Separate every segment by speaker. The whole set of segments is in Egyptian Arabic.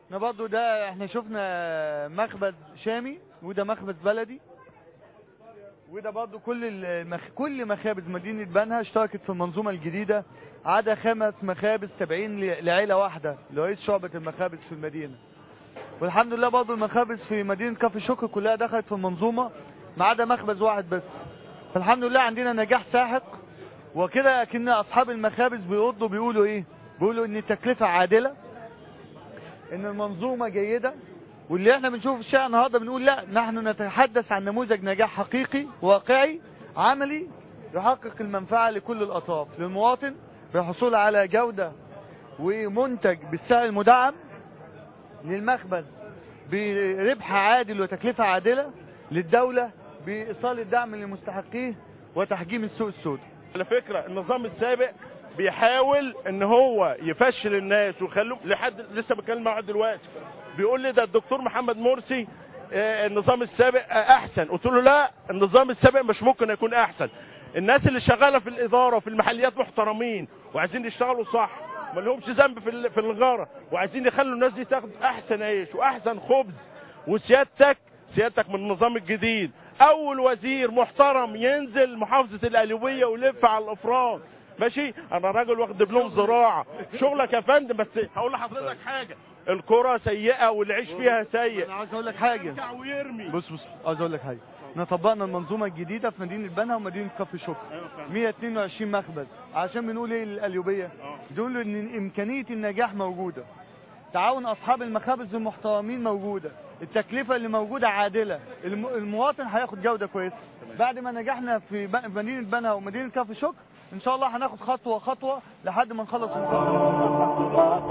Speaker 1: احنا برضو ده احنا شفنا مخبز شامي وده مخبز بلدي وده برضو كل المخ... كل مخابز مدينة بنها اشتركت في المنظومة الجديدة عدا خمس مخابز تابعين ل... لعيلة واحدة لرئيس شعبة المخابز في المدينة والحمد لله برضو المخابز في مدينة كفر شكر كلها دخلت في المنظومة ما عدا مخبز واحد بس فالحمد لله عندنا نجاح ساحق وكده كنا اصحاب المخابز بيردوا بيقولوا ايه بيقولوا ان التكلفة عادلة ان المنظومة جيدة واللي احنا بنشوفه في الشارع النهارده بنقول لا نحن نتحدث عن نموذج نجاح حقيقي واقعي عملي يحقق المنفعة لكل الأطراف للمواطن بالحصول على جودة ومنتج بالسعر المدعم للمخبز بربح عادل وتكلفة عادلة للدولة بإيصال الدعم لمستحقيه وتحجيم السوق السوداء
Speaker 2: على فكرة النظام السابق بيحاول ان هو يفشل الناس ويخلوه لحد لسه بتكلم معاه دلوقتي بيقول لي ده الدكتور محمد مرسي آه، النظام السابق آه، احسن قلت له لا النظام السابق مش ممكن يكون احسن الناس اللي شغاله في الاداره وفي المحليات محترمين وعايزين يشتغلوا صح ما لهمش ذنب في ال- في الغاره وعايزين يخلوا الناس دي تاخد احسن عيش واحسن خبز وسيادتك سيادتك من النظام الجديد اول وزير محترم ينزل محافظه القليوبيه ويلف على الافراد ماشي انا راجل واخد دبلوم زراعه شغلك يا فندم بس هقول لحضرتك حاجه الكرة سيئة والعيش فيها سيء
Speaker 1: انا عايز اقول لك حاجة
Speaker 2: يرجع ويرمي
Speaker 1: بص بص عايز اقول لك حاجة احنا طبقنا المنظومة الجديدة في مدينة بنها ومدينة كفر شكر
Speaker 2: ايوه فاهم
Speaker 1: 122 مخبز عشان بنقول ايه للقليوبية
Speaker 2: اه.
Speaker 1: بنقول ان امكانية النجاح موجودة تعاون اصحاب المخابز المحترمين موجودة التكلفة اللي موجودة عادلة الم- المواطن هياخد جودة كويسة بعد ما نجحنا في ب- مدينة بنها ومدينة كفر شكر ان شاء الله هناخد خطوة خطوة لحد ما نخلص المحافظة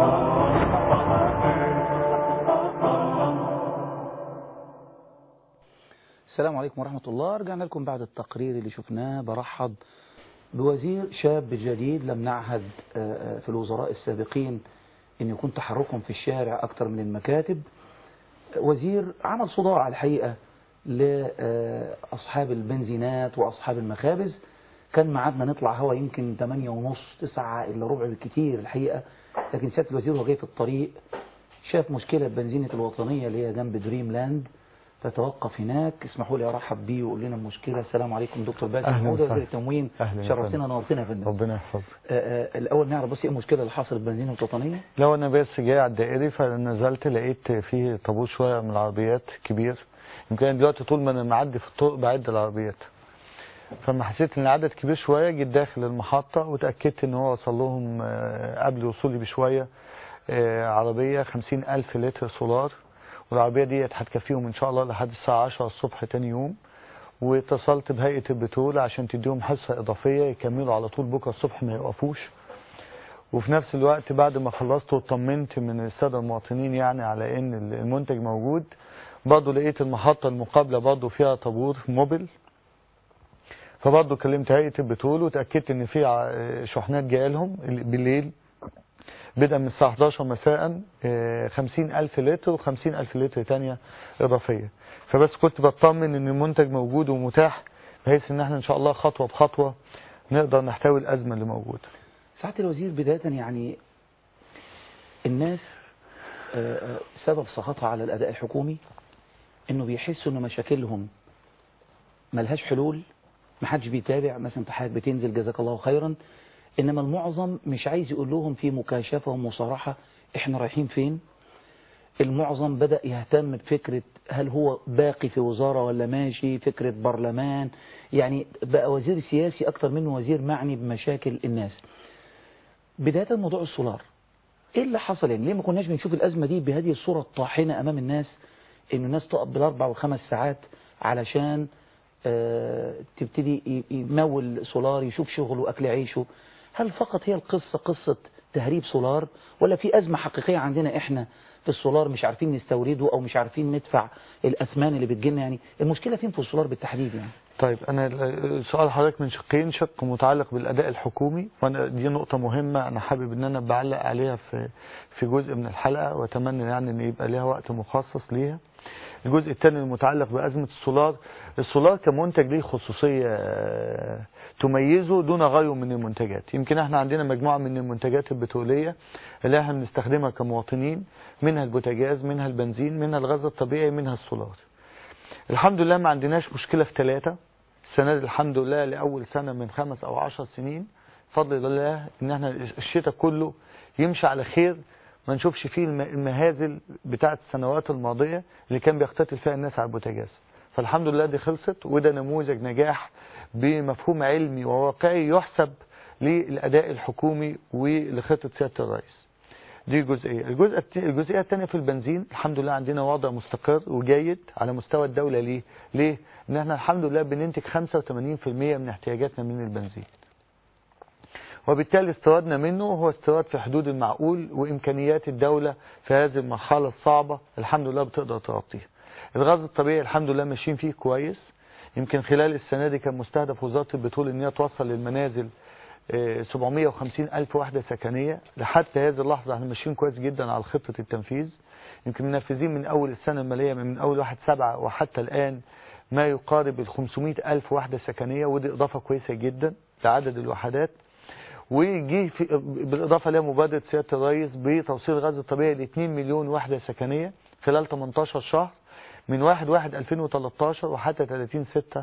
Speaker 3: السلام عليكم ورحمة الله رجعنا لكم بعد التقرير اللي شفناه برحب بوزير شاب جديد لم نعهد آه، آه، في الوزراء السابقين أن يكون تحركهم في الشارع أكثر من المكاتب وزير عمل صداع الحقيقة لأصحاب البنزينات وأصحاب المخابز كان معادنا نطلع هوا يمكن 8 ونص 9 إلا ربع بالكتير الحقيقة لكن سيادة الوزير وهو جاي في الطريق شاف مشكلة بنزينة الوطنية اللي هي جنب دريم لاند فتوقف هناك اسمحوا لي ارحب بيه ويقول لنا المشكله السلام عليكم دكتور باسم
Speaker 4: أهلاً
Speaker 3: محمود وزير
Speaker 4: وسهلاً.
Speaker 3: التموين
Speaker 4: أهلاً يا
Speaker 3: شرفتنا
Speaker 4: فندم.
Speaker 3: نورتنا يا فندم
Speaker 4: ربنا يحفظك
Speaker 3: آه، آه، الاول نعرف بس ايه المشكله اللي حصلت بنزينه الوطنيه
Speaker 4: لو انا بس جاي على الدائري فنزلت لقيت فيه طابور شويه من العربيات كبير يمكن أنا دلوقتي طول ما انا معدي في الطرق بعد العربيات فلما حسيت ان العدد كبير شويه جيت داخل المحطه وتاكدت ان هو وصل لهم آه، قبل وصولي بشويه آه، عربيه 50 الف لتر سولار والعربيه ديت هتكفيهم ان شاء الله لحد الساعه 10 الصبح تاني يوم واتصلت بهيئه البترول عشان تديهم حصه اضافيه يكملوا على طول بكره الصبح ما يوقفوش وفي نفس الوقت بعد ما خلصت واطمنت من الساده المواطنين يعني على ان المنتج موجود برضه لقيت المحطه المقابله برضه فيها طابور موبل فبرضه كلمت هيئه البترول وتاكدت ان في ع- شحنات جايه لهم بالليل بدءا من الساعه 11 مساء آه، 50000 لتر و50000 لتر تانية اضافيه فبس كنت بطمن ان المنتج موجود ومتاح بحيث ان احنا ان شاء الله خطوه بخطوه نقدر نحتوي الازمه اللي موجوده
Speaker 3: سعاده الوزير بدايه يعني الناس آه، آه، سبب سخطها على الاداء الحكومي انه بيحسوا ان مشاكلهم ملهاش حلول محدش بيتابع مثلا انت حضرتك بتنزل جزاك الله خيرا انما المعظم مش عايز يقول لهم في مكاشفه ومصارحه احنا رايحين فين المعظم بدأ يهتم بفكرة هل هو باقي في وزارة ولا ماشي فكرة برلمان يعني بقى وزير سياسي أكتر منه وزير معني بمشاكل الناس بداية موضوع السولار إيه اللي حصل يعني ليه ما كناش بنشوف الأزمة دي بهذه الصورة الطاحنة أمام الناس إن الناس تقف بالأربع والخمس ساعات علشان آه، تبتدي ي- يمول سولار يشوف شغله وأكل عيشه هل فقط هي القصة قصة تهريب سولار ولا في أزمة حقيقية عندنا إحنا في السولار مش عارفين نستورده أو مش عارفين ندفع الأثمان اللي بتجيلنا يعني المشكلة فين في السولار بالتحديد يعني
Speaker 4: طيب انا ال- سؤال حضرتك من شقين شق متعلق بالاداء الحكومي وانا دي نقطه مهمه انا حابب ان انا بعلق عليها في في جزء من الحلقه واتمنى يعني ان يبقى ليها وقت مخصص ليها الجزء الثاني المتعلق بازمه السولار السولار كمنتج ليه خصوصيه آه، تميزه دون غيره من المنتجات يمكن احنا عندنا مجموعة من المنتجات البترولية اللي احنا بنستخدمها كمواطنين منها البوتاجاز منها البنزين منها الغاز الطبيعي منها السولار الحمد لله ما عندناش مشكلة في ثلاثة السنة دي الحمد لله لأول سنة من خمس أو عشر سنين فضل الله إن احنا الشتاء كله يمشي على خير ما نشوفش فيه الم- المهازل بتاعت السنوات الماضية اللي كان بيقتتل فيها الناس على البوتاجاز فالحمد لله دي خلصت وده نموذج نجاح بمفهوم علمي وواقعي يحسب للأداء الحكومي ولخطة سيادة الرئيس دي جزئية الجزء الت- الجزئية الثانية في البنزين الحمد لله عندنا وضع مستقر وجيد على مستوى الدولة ليه ليه ان احنا الحمد لله بننتج 85% من احتياجاتنا من البنزين وبالتالي استيرادنا منه هو استيراد في حدود المعقول وامكانيات الدولة في هذه المرحلة الصعبة الحمد لله بتقدر تغطيها الغاز الطبيعي الحمد لله ماشيين فيه كويس يمكن خلال السنة دي كان مستهدف وزارة البترول ان هي توصل للمنازل آه، 750 ألف وحدة سكنية لحتى هذه اللحظة احنا ماشيين كويس جدا على خطة التنفيذ يمكن منفذين من أول السنة المالية من أول واحد سبعة وحتى الآن ما يقارب ال 500 ألف وحدة سكنية ودي إضافة كويسة جدا لعدد الوحدات وجي في بالإضافة لها مبادرة سيادة الرئيس بتوصيل الغاز الطبيعي ل 2 مليون وحدة سكنية خلال 18 شهر من 1 1 2013 وحتى 30 6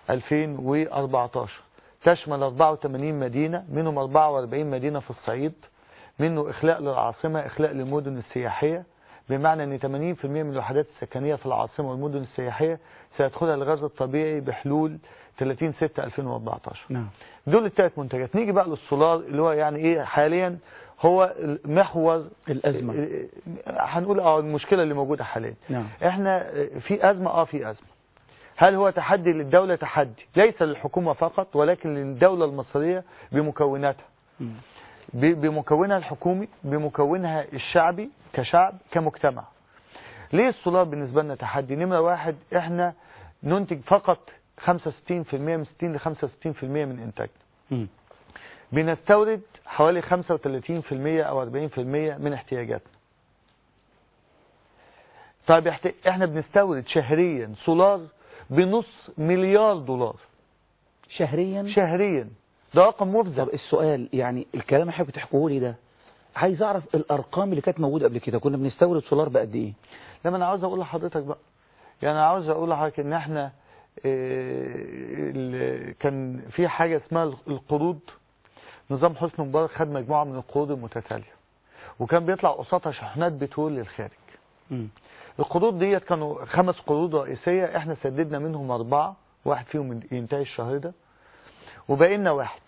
Speaker 4: 2014 تشمل 84 مدينة منهم 44 مدينة في الصعيد منه إخلاء للعاصمة إخلاء للمدن السياحية بمعنى أن 80% من الوحدات السكنية في العاصمة والمدن السياحية سيدخلها الغاز الطبيعي بحلول 30 6 2014
Speaker 3: نعم
Speaker 4: دول الثلاث منتجات نيجي بقى للسولار اللي هو يعني ايه حاليا هو محور
Speaker 3: الأزمة
Speaker 4: هنقول اه المشكله اللي موجوده حاليا
Speaker 3: نعم
Speaker 4: احنا في ازمه اه في ازمه هل هو تحدي للدوله تحدي ليس للحكومه فقط ولكن للدوله المصريه بمكوناتها
Speaker 3: مم.
Speaker 4: ب- بمكونها الحكومي بمكونها الشعبي كشعب كمجتمع ليه السولار بالنسبة لنا تحدي نمرة واحد احنا ننتج فقط 65% من 60 ل 65% من انتاجنا
Speaker 3: مم.
Speaker 4: بنستورد حوالي 35% او 40% من احتياجاتنا طيب احت- احنا بنستورد شهريا سولار بنص مليار دولار
Speaker 3: شهريا
Speaker 4: شهريا ده رقم مفزع
Speaker 3: طب السؤال يعني الكلام اللي حضرتك بتحكوه لي ده عايز اعرف الارقام اللي كانت موجوده قبل كده كنا بنستورد سولار بقد ايه
Speaker 4: لما انا عاوز اقول لحضرتك بقى يعني انا عاوز اقول لحضرتك ان احنا آه، ال- كان في حاجة اسمها القروض نظام حسني مبارك خد مجموعة من القروض المتتالية وكان بيطلع قصادها شحنات بترول للخارج
Speaker 3: مم.
Speaker 4: القروض ديت كانوا خمس قروض رئيسية احنا سددنا منهم أربعة واحد فيهم ينتهي الشهر ده وبقي لنا واحد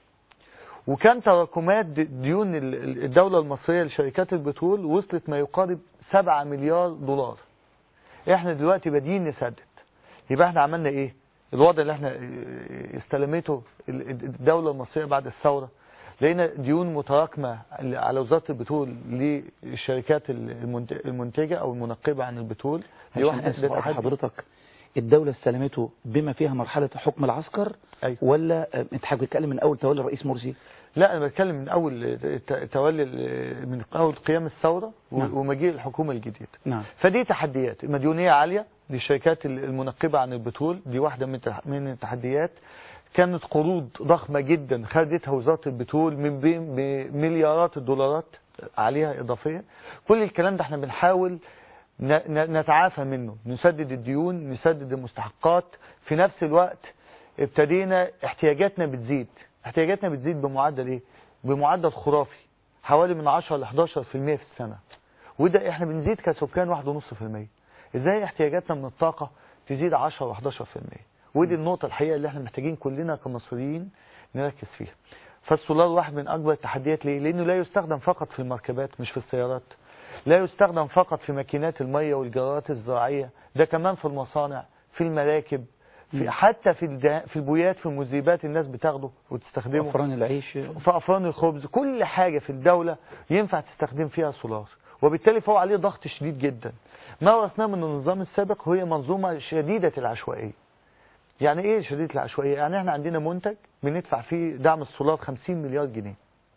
Speaker 4: وكان تراكمات د- ديون ال- ال- الدولة المصرية لشركات البترول وصلت ما يقارب 7 مليار دولار احنا دلوقتي بادئين نسدد يبقى احنا عملنا ايه الوضع اللي احنا اه، استلمته ال- الدولة المصرية بعد الثورة لقينا ديون متراكمة على وزارة البترول للشركات المنت- المنتجة او المنقبة عن البترول دي
Speaker 3: عشان
Speaker 4: واحدة
Speaker 3: اسف
Speaker 4: ده
Speaker 3: أقول
Speaker 4: تحدي.
Speaker 3: حضرتك الدولة استلمته بما فيها مرحلة حكم العسكر
Speaker 4: أيوة.
Speaker 3: ولا آه، انت حضرتك بتتكلم من اول تولي الرئيس مرسي
Speaker 4: لا انا بتكلم من اول ت- تولي ال- من اول قيام الثوره و-
Speaker 3: نعم.
Speaker 4: ومجيء الحكومه الجديده
Speaker 3: نعم
Speaker 4: فدي تحديات مديونيه عاليه للشركات ال- المنقبه عن البترول دي واحده من التح- من التحديات كانت قروض ضخمه جدا خدتها وزاره البترول من بين بمليارات الدولارات عليها اضافيه كل الكلام ده احنا بنحاول ن- ن- نتعافى منه نسدد الديون نسدد المستحقات في نفس الوقت ابتدينا احتياجاتنا بتزيد احتياجاتنا بتزيد بمعدل ايه بمعدل خرافي حوالي من 10 ل 11% في السنة وده احنا بنزيد كسكان 1.5% ازاي احتياجاتنا من الطاقة تزيد 10 و 11% ودي النقطة الحقيقة اللي احنا محتاجين كلنا كمصريين نركز فيها فالسولار واحد من اكبر التحديات ليه لانه لا يستخدم فقط في المركبات مش في السيارات لا يستخدم فقط في ماكينات المية والجرارات الزراعية ده كمان في المصانع في المراكب في
Speaker 3: مم.
Speaker 4: حتى في الدا- في البويات في المذيبات الناس بتاخده وتستخدمه
Speaker 3: افران العيش
Speaker 4: في افران الخبز كل حاجة في الدولة ينفع تستخدم فيها سولار وبالتالي فهو عليه ضغط شديد جدا ما ورثناه من النظام السابق هي منظومة شديدة العشوائية يعني ايه شديدة العشوائية يعني احنا عندنا منتج بندفع فيه دعم السولار 50 مليار جنيه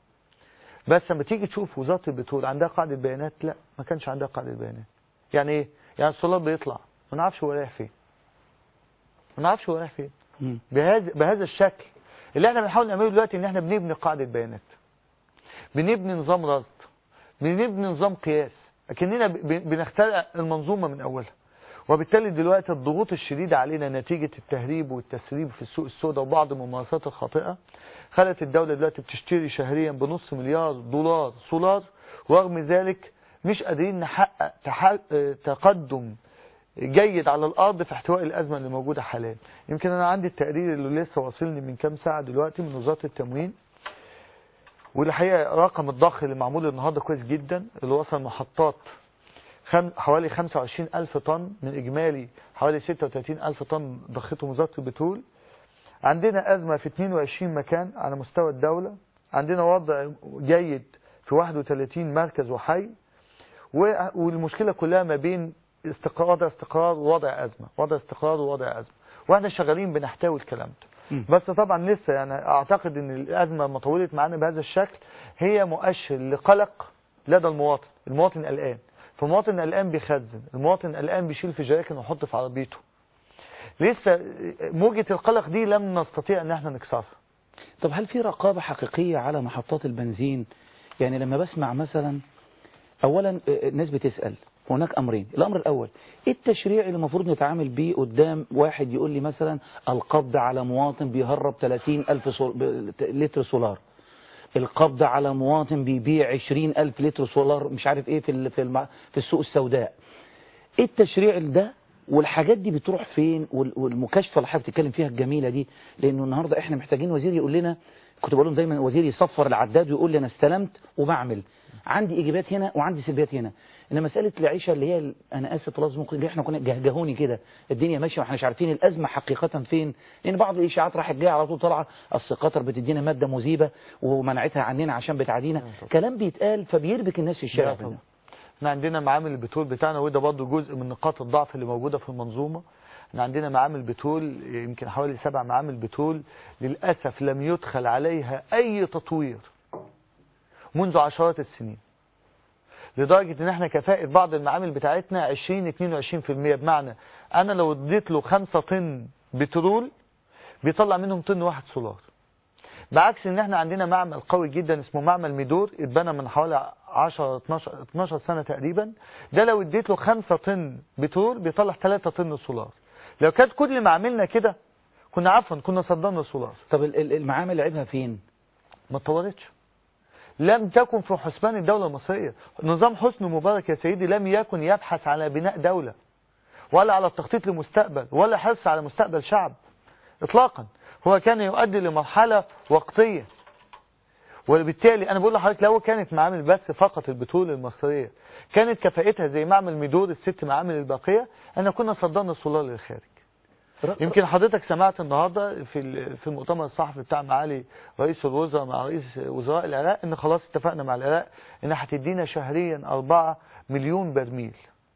Speaker 4: بس لما تيجي تشوف وزارة البترول عندها قاعدة بيانات لا ما كانش عندها قاعدة بيانات يعني ايه يعني السولار بيطلع ما نعرفش هو رايح فين ما نعرفش هو رايح فين
Speaker 3: مم.
Speaker 4: بهذا بهذا الشكل اللي احنا بنحاول نعمله دلوقتي ان احنا بنبني قاعده بيانات بنبني نظام رصد بنبني نظام قياس اكننا ب- ب- بنخترع المنظومه من اولها وبالتالي دلوقتي الضغوط الشديده علينا نتيجه التهريب والتسريب في السوق السوداء وبعض الممارسات الخاطئه خلت الدوله دلوقتي بتشتري شهريا بنص مليار دولار سولار ورغم ذلك مش قادرين نحقق تح- آه، تقدم جيد على الارض في احتواء الازمه اللي موجوده حاليا يمكن انا عندي التقرير اللي لسه واصلني من كام ساعه دلوقتي من وزاره التموين والحقيقه رقم الضخ اللي معمول النهارده كويس جدا اللي وصل محطات خم حوالي 25 ألف طن من إجمالي حوالي 36 ألف طن ضختهم وزارة البترول عندنا أزمة في 22 مكان على مستوى الدولة عندنا وضع جيد في 31 مركز وحي و- والمشكلة كلها ما بين استقرار وضع استقرار ووضع أزمة وضع استقرار ووضع أزمة واحنا شغالين بنحتوي الكلام ده
Speaker 3: مم.
Speaker 4: بس طبعا لسه يعني اعتقد ان الازمه لما طولت معانا بهذا الشكل هي مؤشر لقلق لدى المواطن المواطن قلقان فالمواطن قلقان بيخزن المواطن قلقان بيشيل في جراكن ويحط في عربيته لسه موجة القلق دي لم نستطيع ان احنا نكسرها
Speaker 3: طب هل في رقابة حقيقية على محطات البنزين يعني لما بسمع مثلا أولا آه، الناس بتسأل هناك أمرين الأمر الأول إيه التشريع اللي المفروض نتعامل بيه قدام واحد يقول لي مثلا القبض على مواطن بيهرب 30 ألف سول... ب- لتر سولار القبض على مواطن بيبيع 20 ألف لتر سولار مش عارف إيه في ال- في, الم... في السوق السوداء ايه التشريع ده والحاجات دي بتروح فين وال- والمكاشفه اللي حضرتك بتتكلم فيها الجميله دي لانه النهارده احنا محتاجين وزير يقول لنا كنت بقول لهم دايما وزير يصفر العداد ويقول لي انا استلمت وبعمل عندي ايجابيات هنا وعندي سلبيات هنا ان مساله العيشه اللي هي ال- انا اسف لفظ ممكن اللي احنا كنا جهجهوني كده الدنيا ماشيه واحنا مش عارفين الازمه حقيقه فين لان بعض الاشاعات راحت جايه على طول طالعه اصل قطر بتدينا ماده مذيبه ومنعتها عننا عشان بتعادينا كلام بيتقال فبيربك الناس في الشارع
Speaker 4: لا طبعا. احنا عندنا معامل البترول بتاعنا وده برضه جزء من نقاط الضعف اللي موجودة في المنظومة احنا عندنا معامل بترول يمكن حوالي سبع معامل بترول للأسف لم يدخل عليها أي تطوير منذ عشرات السنين لدرجة ان احنا كفاءة بعض المعامل بتاعتنا 20 22% بمعنى انا لو اديت له 5 طن بترول بيطلع منهم طن واحد سولار بعكس ان احنا عندنا معمل قوي جدا اسمه معمل ميدور اتبنى من حوالي 10 12 12 سنه تقريبا ده لو اديت له 5 طن بترول بيطلع 3 طن سولار لو كانت كل ما عملنا كده كنا عفوا كنا صدرنا السولار
Speaker 3: طب ال- ال- المعامل عيبها فين
Speaker 4: ما اتطورتش لم تكن في حسبان الدولة المصرية نظام حسني مبارك يا سيدي لم يكن يبحث على بناء دولة ولا على التخطيط لمستقبل ولا حرص على مستقبل شعب اطلاقا هو كان يؤدي لمرحلة وقتية وبالتالي انا بقول لحضرتك لو كانت معامل بس فقط البترول المصرية كانت كفاءتها زي معمل ميدور الست معامل الباقية انا كنا صدرنا السولار للخارج يمكن حضرتك سمعت النهارده في ال- في المؤتمر الصحفي بتاع معالي رئيس الوزراء مع رئيس وزراء العراق ان خلاص اتفقنا مع العراق ان هتدينا شهريا 4 مليون برميل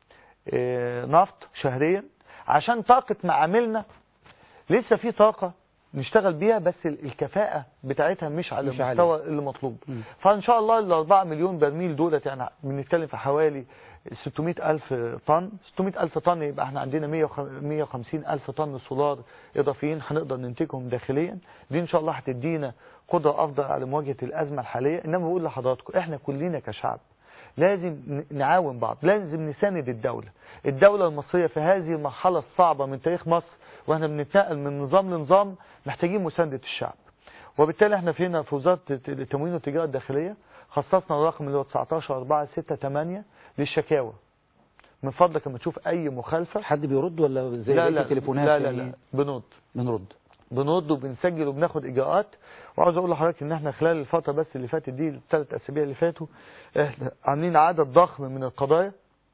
Speaker 4: آه، نفط شهريا عشان طاقة معاملنا لسه في طاقة نشتغل بيها بس ال- الكفاءة بتاعتها مش على
Speaker 3: مش عالية.
Speaker 4: المستوى اللي مطلوب
Speaker 3: مم.
Speaker 4: فان شاء الله ال 4 مليون برميل دولت يعني بنتكلم في حوالي 600 ألف طن 600 ألف طن يبقى احنا عندنا 150 ألف طن سولار إضافيين هنقدر ننتجهم داخليا دي إن شاء الله هتدينا قدرة أفضل على مواجهة الأزمة الحالية إنما بقول لحضراتكم احنا كلنا كشعب لازم ن- نعاون بعض لازم نساند الدولة الدولة المصرية في هذه المرحلة الصعبة من تاريخ مصر واحنا بنتنقل من نظام لنظام محتاجين مساندة الشعب وبالتالي احنا فينا في وزارة التموين والتجارة الداخلية خصصنا الرقم اللي هو 19 4 6 8 للشكاوى من فضلك لما تشوف اي مخالفة
Speaker 3: حد بيرد ولا زي
Speaker 4: لا
Speaker 3: بقية
Speaker 4: لا
Speaker 3: التليفونات
Speaker 4: لا لا,
Speaker 3: يعني
Speaker 4: لا بنرد
Speaker 3: بنرد
Speaker 4: بنرد وبنسجل وبناخد اجراءات وعاوز اقول لحضرتك ان احنا خلال الفتره بس اللي فاتت دي الثلاث اسابيع اللي فاتوا احنا عاملين عدد ضخم من القضايا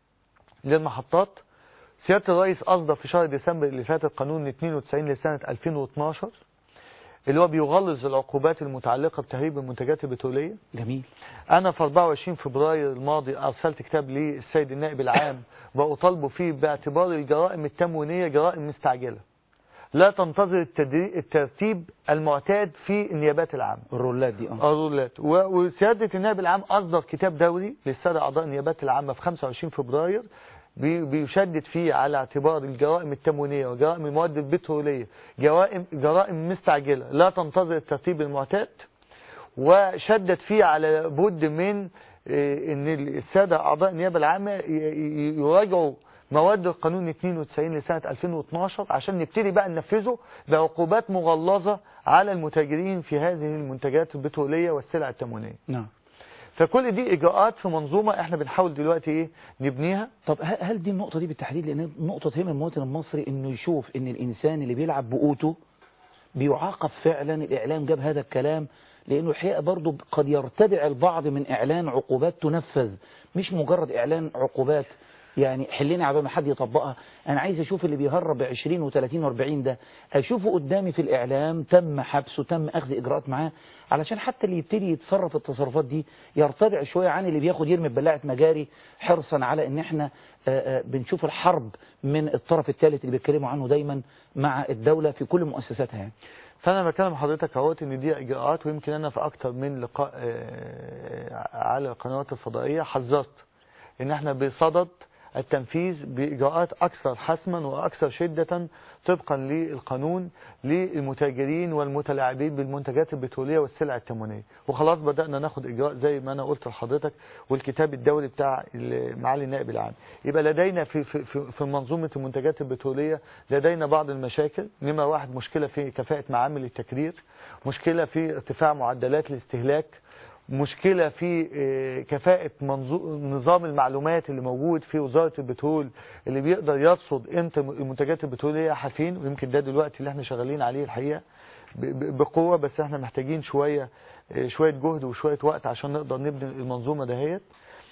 Speaker 4: للمحطات سياده الرئيس اصدر في شهر ديسمبر اللي فات القانون 92 لسنه 2012 اللي هو بيغلظ العقوبات المتعلقه بتهريب المنتجات البتروليه
Speaker 3: جميل
Speaker 4: أنا في 24 فبراير الماضي أرسلت كتاب للسيد النائب العام وأطالبه فيه باعتبار الجرائم التموينية جرائم مستعجلة لا تنتظر التدري- الترتيب المعتاد في النيابات العامة
Speaker 3: الرولات دي اه
Speaker 4: الرولات و- وسيادة النائب العام أصدر كتاب دوري للسادة أعضاء النيابات العامة في 25 فبراير بي- بيشدد فيه على اعتبار الجرائم التموينية وجرائم المواد البترولية جرائم جرائم مستعجلة لا تنتظر الترتيب المعتاد وشدد فيه على بد من آه، ان السادة اعضاء النيابة العامة ي- ي- يراجعوا مواد القانون 92 لسنة 2012 عشان نبتدي بقى ننفذه بعقوبات مغلظة على المتاجرين في هذه المنتجات البترولية والسلع التموينية
Speaker 3: نعم
Speaker 4: فكل دي اجراءات في منظومة احنا بنحاول دلوقتي ايه نبنيها
Speaker 3: طب ه- هل دي النقطة دي بالتحديد لأن نقطة تهم المواطن المصري إنه يشوف إن الإنسان اللي بيلعب بقوته بيعاقب فعلا الإعلام جاب هذا الكلام لأنه الحقيقة برضه قد يرتدع البعض من إعلان عقوبات تنفذ مش مجرد إعلان عقوبات يعني حلينا على ما حد يطبقها أنا عايز أشوف اللي بيهرب ب 20 و30 و40 ده أشوفه قدامي في الإعلام تم حبسه تم أخذ إجراءات معاه علشان حتى اللي يبتدي يتصرف التصرفات دي يرتدع شوية عن اللي بياخد يرمي ببلاعة مجاري حرصا على إن إحنا آه، آه، بنشوف الحرب من الطرف الثالث اللي بيتكلموا عنه دايما مع الدولة في كل مؤسساتها يعني
Speaker 4: فانا بكلم حضرتك اهوت ان دي اجراءات ويمكن انا في اكتر من لقاء آه، على القنوات الفضائيه حذرت ان احنا بصدد التنفيذ باجراءات اكثر حسما واكثر شده طبقا للقانون للمتاجرين والمتلاعبين بالمنتجات البتروليه والسلع التموينيه وخلاص بدانا ناخد اجراء زي ما انا قلت لحضرتك والكتاب الدولي بتاع ال- معالي النائب العام يبقى لدينا في في في في منظومه المنتجات البتروليه لدينا بعض المشاكل نمره واحد مشكله في كفاءه معامل التكرير مشكله في ارتفاع معدلات الاستهلاك مشكلة في آه، كفاءة منظو- نظام المعلومات اللي موجود في وزارة البترول اللي بيقدر يرصد امتى المنتجات البترولية حافين ويمكن ده دلوقتي اللي احنا شغالين عليه الحقيقة ب- ب- بقوة بس احنا محتاجين شوية آه، شوية جهد وشوية وقت عشان نقدر نبني المنظومة دهيت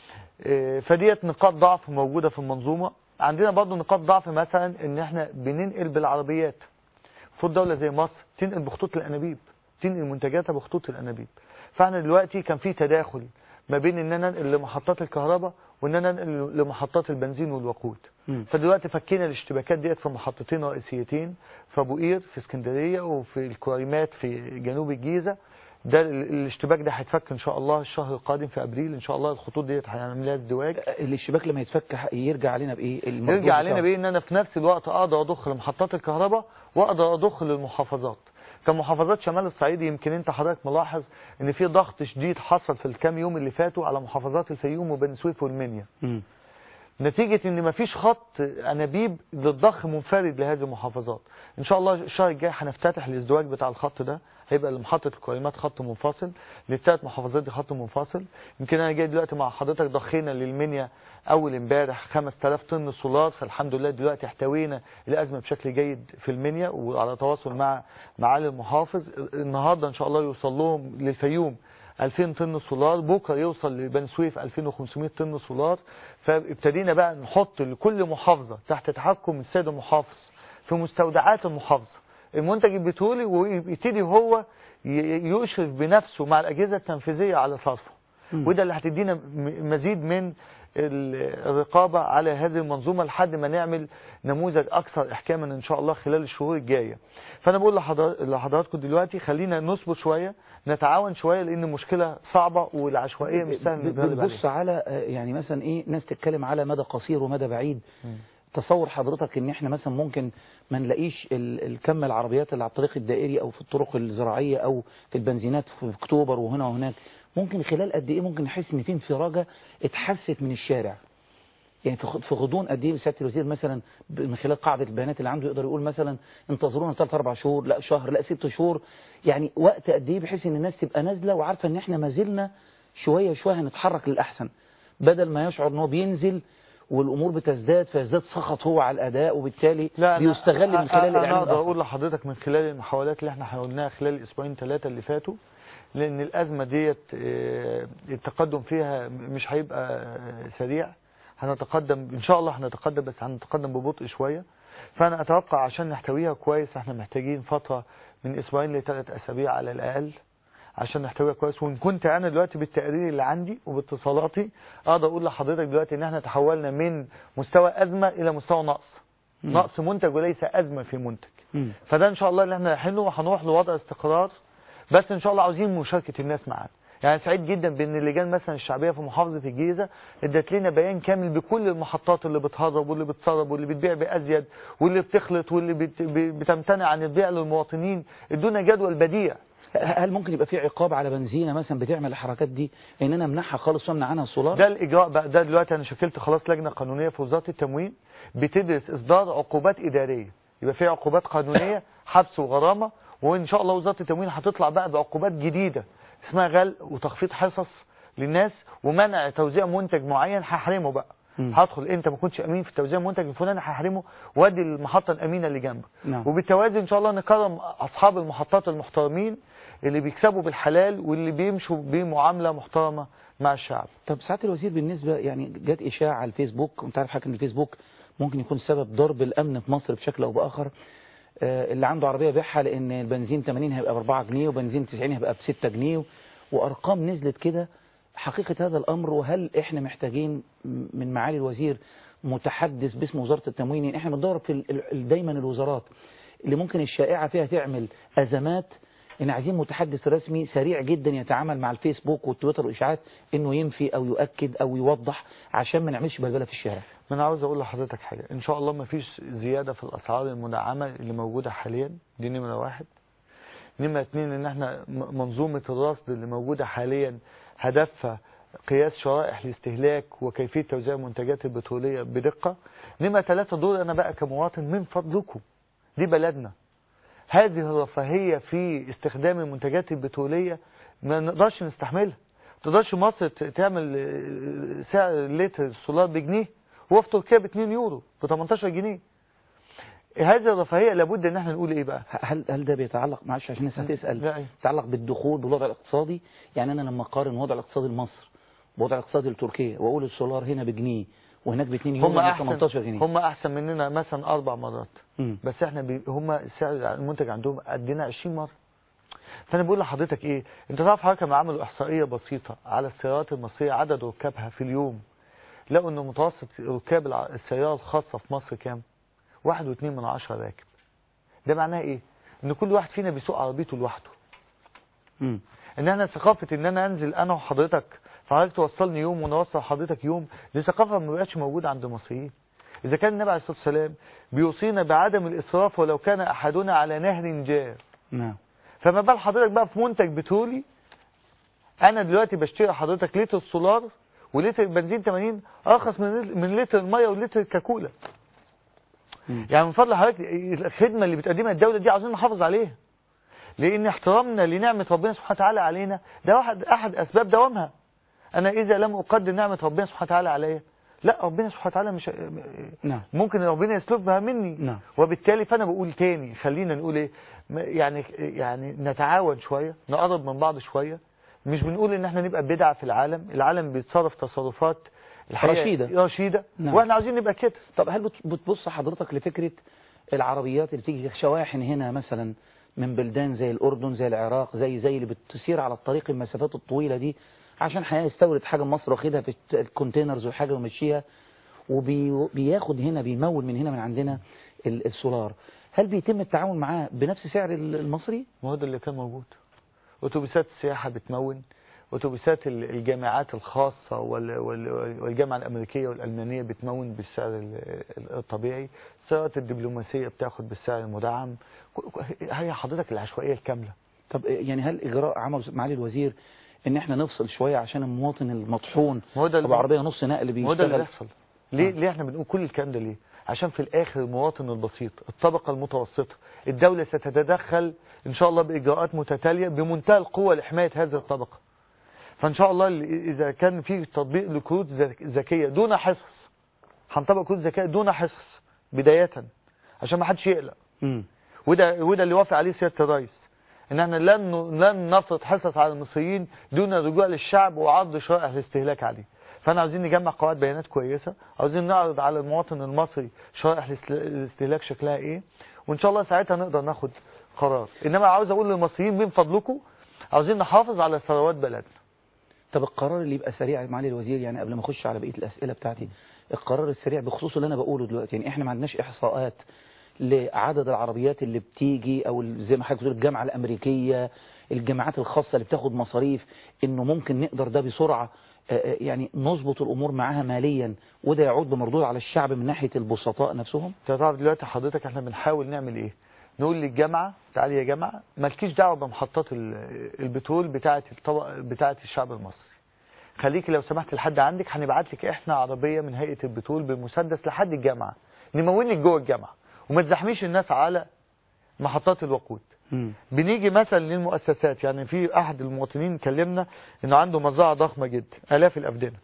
Speaker 4: آه، فديت نقاط ضعف موجودة في المنظومة عندنا برضو نقاط ضعف مثلا ان احنا بننقل بالعربيات المفروض دولة زي مصر تنقل بخطوط الانابيب تنقل منتجاتها بخطوط الانابيب فاحنا دلوقتي كان في تداخل ما بين ان انا انقل لمحطات الكهرباء وان انا انقل لمحطات البنزين والوقود
Speaker 3: مم.
Speaker 4: فدلوقتي فكينا الاشتباكات ديت في محطتين رئيسيتين في ابو قير في اسكندريه وفي الكويمات في جنوب الجيزه ده ال- الاشتباك ده هيتفك ان شاء الله الشهر القادم في ابريل ان شاء الله الخطوط ديت هنعمل لها ازدواج
Speaker 3: الاشتباك لما يتفك ح- يرجع علينا بايه المردود
Speaker 4: يرجع علينا
Speaker 3: بتاعه.
Speaker 4: بايه ان انا في نفس الوقت اقدر اضخ لمحطات الكهرباء واقدر اضخ للمحافظات كمحافظات شمال الصعيد يمكن انت حضرتك ملاحظ ان في ضغط شديد حصل في الكام يوم اللي فاتوا على محافظات الفيوم وبني سويف والمنيا
Speaker 3: مم.
Speaker 4: نتيجة ان مفيش خط انابيب للضخ منفرد لهذه المحافظات ان شاء الله الشهر الجاي هنفتتح الازدواج بتاع الخط ده هيبقى لمحطة الكريمات خط منفصل للثلاث محافظات دي خط منفصل يمكن انا جاي دلوقتي مع حضرتك ضخينا للمنيا اول امبارح 5000 طن سولار فالحمد لله دلوقتي احتوينا الازمه بشكل جيد في المنيا وعلى تواصل مع معالي المحافظ النهارده ان شاء الله يوصل لهم للفيوم 2000 طن سولار بكره يوصل لبني سويف 2500 طن سولار فابتدينا بقى نحط لكل محافظه تحت تحكم السيد المحافظ في مستودعات المحافظه المنتج البترولي ويبتدي هو ي- يشرف بنفسه مع الاجهزه التنفيذيه على صرفه
Speaker 3: مم.
Speaker 4: وده اللي هتدينا م- مزيد من ال- الرقابة على هذه المنظومة لحد ما نعمل نموذج أكثر إحكاما إن شاء الله خلال الشهور الجاية فأنا بقول لحضر- لحضراتكم دلوقتي خلينا نصبر شوية نتعاون شوية لأن المشكلة صعبة والعشوائية مش سهل
Speaker 3: ب-
Speaker 4: نتغلب
Speaker 3: بنبص
Speaker 4: عليها
Speaker 3: على آه، يعني مثلا ايه ناس تتكلم على مدى قصير ومدى بعيد
Speaker 4: مم.
Speaker 3: تصور حضرتك ان احنا مثلا ممكن ما نلاقيش ال- الكم العربيات اللي على الطريق الدائري او في الطرق الزراعيه او في البنزينات في اكتوبر وهنا وهناك ممكن خلال قد ايه ممكن نحس ان في انفراجه اتحست من الشارع يعني في خ- في غضون قد ايه سياده الوزير مثلا ب- من خلال قاعده البيانات اللي عنده يقدر يقول مثلا انتظرونا ثلاث اربع شهور لا شهر لا ست شهور يعني وقت قد ايه بحيث ان الناس تبقى نازله وعارفه ان احنا ما زلنا شويه شويه هنتحرك للاحسن بدل ما يشعر ان هو بينزل والامور بتزداد فيزداد سخط هو على الاداء وبالتالي
Speaker 4: لا أنا-
Speaker 3: بيستغل من خلال
Speaker 4: انا
Speaker 3: الاعلام
Speaker 4: اقدر
Speaker 3: الآخر.
Speaker 4: اقول لحضرتك من خلال المحاولات اللي احنا حاولناها خلال الاسبوعين ثلاثه اللي فاتوا لان الازمه ديت آه، التقدم فيها مش هيبقى آه، سريع هنتقدم ان شاء الله هنتقدم بس هنتقدم ببطء شويه فانا اتوقع عشان نحتويها كويس احنا محتاجين فتره من اسبوعين لثلاث اسابيع على الاقل عشان نحتويها كويس وان كنت انا دلوقتي بالتقرير اللي عندي وباتصالاتي اقدر اقول لحضرتك دلوقتي ان احنا تحولنا من مستوى ازمه الى مستوى نقص
Speaker 3: مم.
Speaker 4: نقص منتج وليس ازمه في منتج
Speaker 3: مم.
Speaker 4: فده ان شاء الله اللي احنا رايحين له وهنروح لوضع استقرار بس ان شاء الله عاوزين مشاركه الناس معانا يعني سعيد جدا بان اللجان مثلا الشعبيه في محافظه الجيزه ادت لنا بيان كامل بكل المحطات اللي بتهرب واللي بتسرب واللي بتبيع بازيد واللي بتخلط واللي بت... ب- بتمتنع عن البيع للمواطنين ادونا جدول بديع
Speaker 3: هل ممكن يبقى في عقاب على بنزينة مثلا بتعمل الحركات دي ان انا امنعها خالص وامنع عنها السولار
Speaker 4: ده الاجراء بقى ده دلوقتي انا شكلت خلاص لجنه قانونيه في وزاره التموين بتدرس اصدار عقوبات اداريه يبقى في عقوبات قانونيه حبس وغرامه وان شاء الله وزاره التموين هتطلع بقى بعقوبات جديده اسمها غل وتخفيض حصص للناس ومنع توزيع منتج معين هحرمه بقى
Speaker 3: مم.
Speaker 4: هدخل انت ما كنتش امين في توزيع منتج الفلاني هحرمه وادي المحطه الامينه اللي جنبك
Speaker 3: نعم.
Speaker 4: وبالتوازي ان شاء الله نكرم اصحاب المحطات المحترمين اللي بيكسبوا بالحلال واللي بيمشوا بمعامله محترمه مع الشعب
Speaker 3: طب ساعات الوزير بالنسبة يعني جت إشاعة على الفيسبوك وانت عارف حضرتك ان الفيسبوك ممكن يكون سبب ضرب الأمن في مصر بشكل أو بآخر آه، اللي عنده عربية بيعها لأن البنزين 80 هيبقى ب 4 جنيه وبنزين 90 هيبقى ب 6 جنيه وأرقام نزلت كده حقيقة هذا الأمر وهل إحنا محتاجين من معالي الوزير متحدث باسم وزارة التموين يعني إحنا بندور في ال- ال- دايما الوزارات اللي ممكن الشائعة فيها تعمل أزمات إن عايزين متحدث رسمي سريع جدا يتعامل مع الفيسبوك والتويتر والإشاعات إنه ينفي أو يؤكد أو يوضح عشان ما نعملش بلبلة في الشارع
Speaker 4: ما انا عاوز اقول لحضرتك حاجه ان شاء الله ما فيش زياده في الاسعار المدعمه اللي موجوده حاليا دي نمره واحد نمره اتنين ان احنا م- منظومه الرصد اللي موجوده حاليا هدفها قياس شرائح الاستهلاك وكيفيه توزيع المنتجات البتروليه بدقه نمره ثلاثه دول انا بقى كمواطن من فضلكم دي بلدنا هذه الرفاهيه في استخدام المنتجات البتروليه ما نقدرش نستحملها ما تقدرش مصر ت- تعمل آه، سعر لتر السولار بجنيه هو في تركيا ب 2 يورو ب 18 جنيه هذه الرفاهيه لابد ان احنا نقول ايه بقى
Speaker 3: هل هل ده بيتعلق معلش عشان الناس هتسال
Speaker 4: لا.
Speaker 3: يتعلق بالدخول بالوضع الاقتصادي يعني انا لما اقارن الوضع الاقتصادي لمصر بوضع الاقتصادي لتركيا واقول السولار هنا بجنيه وهناك ب 2 يورو
Speaker 4: هم
Speaker 3: وهنا ب
Speaker 4: احسن
Speaker 3: 18 جنيه
Speaker 4: هم احسن مننا مثلا اربع مرات
Speaker 3: مم.
Speaker 4: بس احنا بي هم سعر المنتج عندهم قدنا 20 مره فانا بقول لحضرتك ايه انت تعرف حضرتك لما عملوا احصائيه بسيطه على السيارات المصريه عدد ركابها في اليوم لقوا ان متوسط ركاب الع- السياره الخاصه في مصر كام واحد واتنين من عشرة راكب ده معناه ايه ان كل واحد فينا بيسوق عربيته لوحده
Speaker 3: مم.
Speaker 4: ان انا ثقافه ان انا انزل انا وحضرتك فحضرتك توصلني يوم ونوصل حضرتك يوم دي ثقافه ما بقتش موجوده عند المصريين اذا كان النبي عليه الصلاه والسلام بيوصينا بعدم الاسراف ولو كان احدنا على نهر جار
Speaker 3: نعم
Speaker 4: فما بال حضرتك بقى في منتج بترولي انا دلوقتي بشتري حضرتك لتر السولار ولتر البنزين 80 ارخص من من لتر الميه ولتر الكاكولا
Speaker 3: مم.
Speaker 4: يعني من فضل حضرتك الخدمه اللي بتقدمها الدوله دي عاوزين نحافظ عليها لان احترامنا لنعمه ربنا سبحانه وتعالى علينا ده واحد احد اسباب دوامها انا اذا لم اقدر نعمه ربنا سبحانه وتعالى عليا لا ربنا سبحانه وتعالى مش
Speaker 3: نعم
Speaker 4: ممكن ربنا يسلبها مني
Speaker 3: نعم.
Speaker 4: وبالتالي فانا بقول تاني خلينا نقول ايه ما- يعني يعني نتعاون شويه نقرب من بعض شويه مش بنقول ان احنا نبقى بدعه في العالم العالم بيتصرف تصرفات الحقيقة
Speaker 3: رشيدة.
Speaker 4: رشيده
Speaker 3: نعم.
Speaker 4: واحنا عاوزين نبقى كده
Speaker 3: طب هل بت- بتبص حضرتك لفكرة العربيات اللي بتيجي شواحن هنا مثلا من بلدان زي الأردن زي العراق زي زي اللي بتسير على الطريق المسافات الطويلة دي عشان هيستورد حاجة من مصر واخدها في الت- الكونتينرز وحاجة ومشيها وبياخد هنا بيمول من هنا من عندنا ال- السولار هل بيتم التعامل معاه بنفس سعر ال- المصري؟
Speaker 4: ما هو ده اللي كان موجود اتوبيسات السياحه بتمون اتوبيسات ال- الجامعات الخاصه وال- وال- والجامعه الامريكيه والالمانيه بتمون بالسعر ال- ال- الطبيعي السيارات الدبلوماسيه بتاخد بالسعر المدعم ك- ك- هي حضرتك العشوائيه الكامله
Speaker 3: طب يعني هل إجراء عمل معالي الوزير إن إحنا نفصل شوية عشان المواطن المطحون
Speaker 4: ما هو ده اللي-
Speaker 3: أبو عربية نص نقل
Speaker 4: ما هو ده اللي
Speaker 3: بيشتغل
Speaker 4: بيحصل ليه
Speaker 3: آه.
Speaker 4: ليه احنا بنقول كل الكلام ده ليه عشان في الاخر المواطن البسيط الطبقه المتوسطه الدوله ستتدخل ان شاء الله باجراءات متتاليه بمنتهى القوه لحمايه هذه الطبقه فان شاء الله ال- اذا كان في تطبيق لكروت ذك- ذكيه دون حصص هنطبق كروت ذكيه دون حصص بدايه عشان ما حدش يقلق
Speaker 3: مم.
Speaker 4: وده وده اللي وافق عليه سياده الرئيس ان احنا لن لن نفرض حصص على المصريين دون الرجوع للشعب وعرض شرائح الاستهلاك عليه فاحنا عاوزين نجمع قواعد بيانات كويسه عاوزين نعرض على المواطن المصري شرائح الاست- الاستهلاك شكلها ايه وان شاء الله ساعتها نقدر ناخد قرار انما عاوز اقول للمصريين من فضلكم عاوزين نحافظ على ثروات بلدنا
Speaker 3: طب القرار اللي يبقى سريع معالي الوزير يعني قبل ما اخش على بقيه الاسئله بتاعتي القرار السريع بخصوص اللي انا بقوله دلوقتي يعني احنا ما عندناش احصاءات لعدد العربيات اللي بتيجي او ال- زي ما حضرتك بتقول الجامعه الامريكيه الجامعات الخاصه اللي بتاخد مصاريف انه ممكن نقدر ده بسرعه آه، آه، يعني نظبط الامور معاها ماليا وده يعود بمردود على الشعب من ناحيه البسطاء نفسهم
Speaker 4: انت تعرف دلوقتي حضرتك احنا بنحاول نعمل ايه نقول للجامعه تعالي يا جامعه مالكيش دعوه بمحطات ال- البترول بتاعه الطبق بتاعه الشعب المصري خليكي لو سمحت لحد عندك هنبعت لك احنا عربيه من هيئه البترول بمسدس لحد الجامعه نمون لك جوه الجامعه وما تزحميش الناس على محطات الوقود بنيجي مثلا للمؤسسات يعني في احد المواطنين كلمنا انه عنده مزرعه ضخمه جدا الاف الافدنه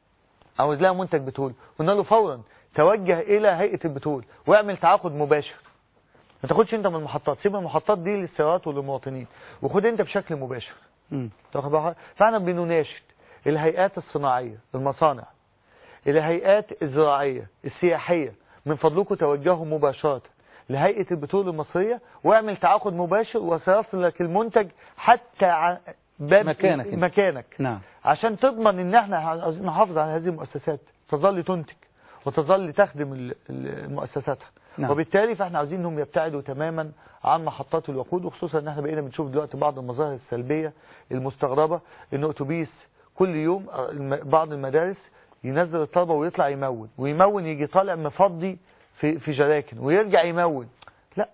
Speaker 4: عاوز لها منتج بترول قلنا له فورا توجه الى هيئه البترول واعمل تعاقد مباشر ما تاخدش انت من المحطات سيب المحطات دي للسيارات وللمواطنين وخد انت بشكل مباشر
Speaker 3: مم.
Speaker 4: تاخد بالك؟ فاحنا بنناشد الهيئات الصناعيه المصانع الهيئات الزراعيه السياحيه من فضلكم توجهوا مباشره لهيئه البترول المصريه واعمل تعاقد مباشر وسيصل لك المنتج حتى ع- باب
Speaker 3: مكانك انت.
Speaker 4: مكانك
Speaker 3: نعم
Speaker 4: عشان تضمن ان احنا عاوزين نحافظ على هذه المؤسسات تظل تنتج وتظل تخدم ال- ال- مؤسساتها
Speaker 3: نعم.
Speaker 4: وبالتالي فاحنا عاوزين انهم يبتعدوا تماما عن محطات الوقود وخصوصا ان احنا بقينا بنشوف دلوقتي بعض المظاهر السلبيه المستغربه ان اتوبيس كل يوم آه، الم- بعض المدارس ينزل الطلبه ويطلع يمون ويمون يجي طالع مفضي في في جراكن ويرجع يمون لا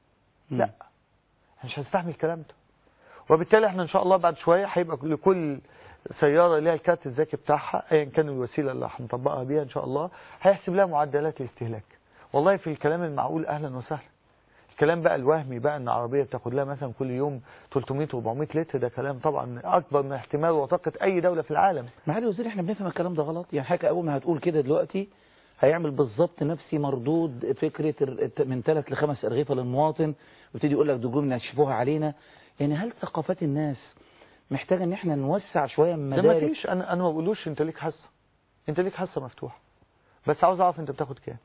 Speaker 3: مم.
Speaker 4: لا احنا مش هنستحمل الكلام ده وبالتالي احنا ان شاء الله بعد شويه هيبقى لكل سياره ليها الكارت الذكي بتاعها ايا كان الوسيله اللي هنطبقها بيها ان شاء الله هيحسب لها معدلات الاستهلاك والله في الكلام المعقول اهلا وسهلا الكلام بقى الوهمي بقى ان عربيه بتاخد لها مثلا كل يوم 300 400 لتر ده كلام طبعا اكبر من احتمال وطاقه اي دوله في العالم
Speaker 3: معالي الوزير احنا بنفهم الكلام ده غلط يعني حضرتك اول ما هتقول كده دلوقتي هيعمل بالظبط نفسي مردود فكرة الر- من ثلاث لخمس أرغفة للمواطن ويبتدي يقول لك دول جملة نشفوها علينا يعني هل ثقافات الناس محتاجة ان احنا نوسع شوية من
Speaker 4: ده ما
Speaker 3: مدارك
Speaker 4: فيش انا انا ما بقولوش انت ليك حصه انت ليك حصه مفتوحه بس عاوز اعرف انت بتاخد كام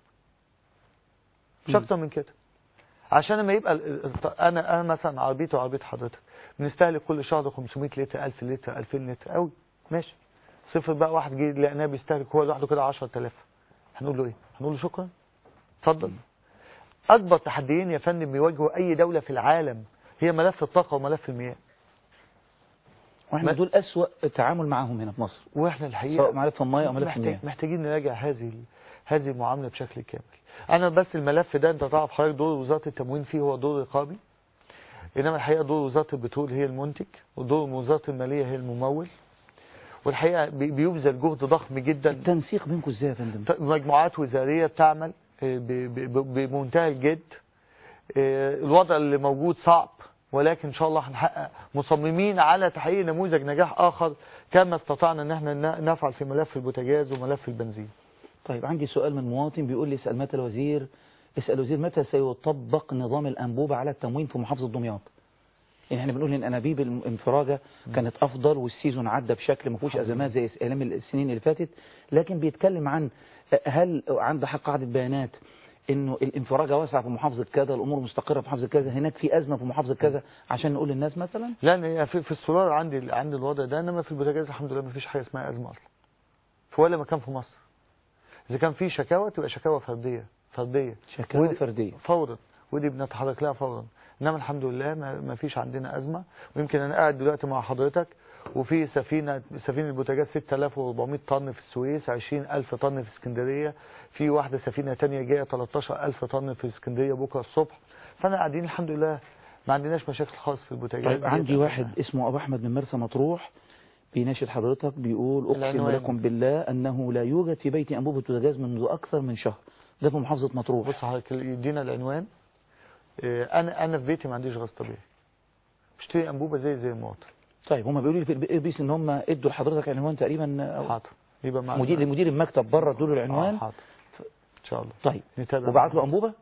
Speaker 4: مش
Speaker 3: مم.
Speaker 4: اكتر من كده عشان لما يبقى ال- ال- انا انا مثلا عربيتي وعربيه حضرتك بنستهلك كل شهر 500 لتر 1000 لتر 2000 لتر قوي ماشي صفر بقى واحد جه لقيناه بيستهلك هو لوحده كده 10000 هنقول له ايه هنقول له شكرا اتفضل اكبر تحديين يا فندم بيواجهوا اي دوله في العالم هي ملف الطاقه وملف المياه
Speaker 3: واحنا
Speaker 4: ما-
Speaker 3: دول أسوأ التعامل معاهم هنا في مصر
Speaker 4: واحنا الحقيقه
Speaker 3: سواء ملف المياه أو ملف
Speaker 4: محتاج
Speaker 3: المياه
Speaker 4: محتاجين نراجع هذه ال- هذه المعامله بشكل كامل انا بس الملف ده انت تعرف حضرتك دور وزاره التموين فيه هو دور رقابي انما الحقيقه دور وزاره البترول هي المنتج ودور وزاره الماليه هي الممول والحقيقه بي- بيبذل جهد ضخم جدا
Speaker 3: التنسيق بينكم ازاي يا فندم
Speaker 4: ت- مجموعات وزاريه بتعمل آه، ب- ب- ب- بمنتهى الجد آه، الوضع اللي موجود صعب ولكن ان شاء الله هنحقق مصممين على تحقيق نموذج نجاح اخر كما استطعنا ان احنا ن- نفعل في ملف البوتاجاز وملف البنزين
Speaker 3: طيب عندي سؤال من مواطن بيقول لي اسأل متى الوزير اسأل الوزير متى سيطبق نظام الأنبوبة على التموين في محافظة دمياط يعني احنا بنقول ان انابيب الانفراجة كانت افضل والسيزون عدى بشكل ما فيهوش ازمات زي ايام السنين اللي فاتت لكن بيتكلم عن هل عنده حق قاعدة بيانات انه الانفراجة واسعة في محافظة كذا الامور مستقرة في محافظة كذا هناك في ازمة في محافظة كذا عشان نقول للناس مثلا
Speaker 4: لان هي في, في السولار عندي عندي الوضع ده انما في البوتاجاز الحمد لله ما فيش حاجه اسمها ازمه اصلا في ولا مكان في مصر اذا كان في شكاوى تبقى شكاوى فرديه فرديه
Speaker 3: شكاوى
Speaker 4: ودي-
Speaker 3: فردية
Speaker 4: فورا ودي بنتحرك لها فورا انما الحمد لله ما ما فيش عندنا ازمه ويمكن انا قاعد دلوقتي مع حضرتك وفي سفينه سفينه البوتاجاز 6400 طن في السويس 20000 طن في اسكندريه في واحده سفينه تانية جايه 13000 طن في اسكندريه بكره الصبح فانا قاعدين الحمد لله ما عندناش مشاكل خالص في البوتاجاز
Speaker 3: طيب
Speaker 4: دي.
Speaker 3: عندي واحد اسمه ابو احمد من مرسى مطروح بيناشد حضرتك بيقول اقسم
Speaker 4: العنوان.
Speaker 3: لكم بالله انه لا يوجد في بيتي انبوبه بوتاجاز منذ اكثر من شهر ده في محافظه مطروح
Speaker 4: بص حضرتك يدينا العنوان إيه، انا انا في بيتي ما عنديش غاز طبيعي بشتري انبوبه زي زي المواطن
Speaker 3: طيب هم بيقولوا لي في الاي بي سي ان هم ادوا لحضرتك عنوان تقريبا أو
Speaker 4: حاضر يبقى معنا
Speaker 3: مدير مدير المكتب بره ادوا له العنوان
Speaker 4: آه، حاضر ان شاء الله
Speaker 3: طيب
Speaker 4: نتابع
Speaker 3: وبعت له انبوبه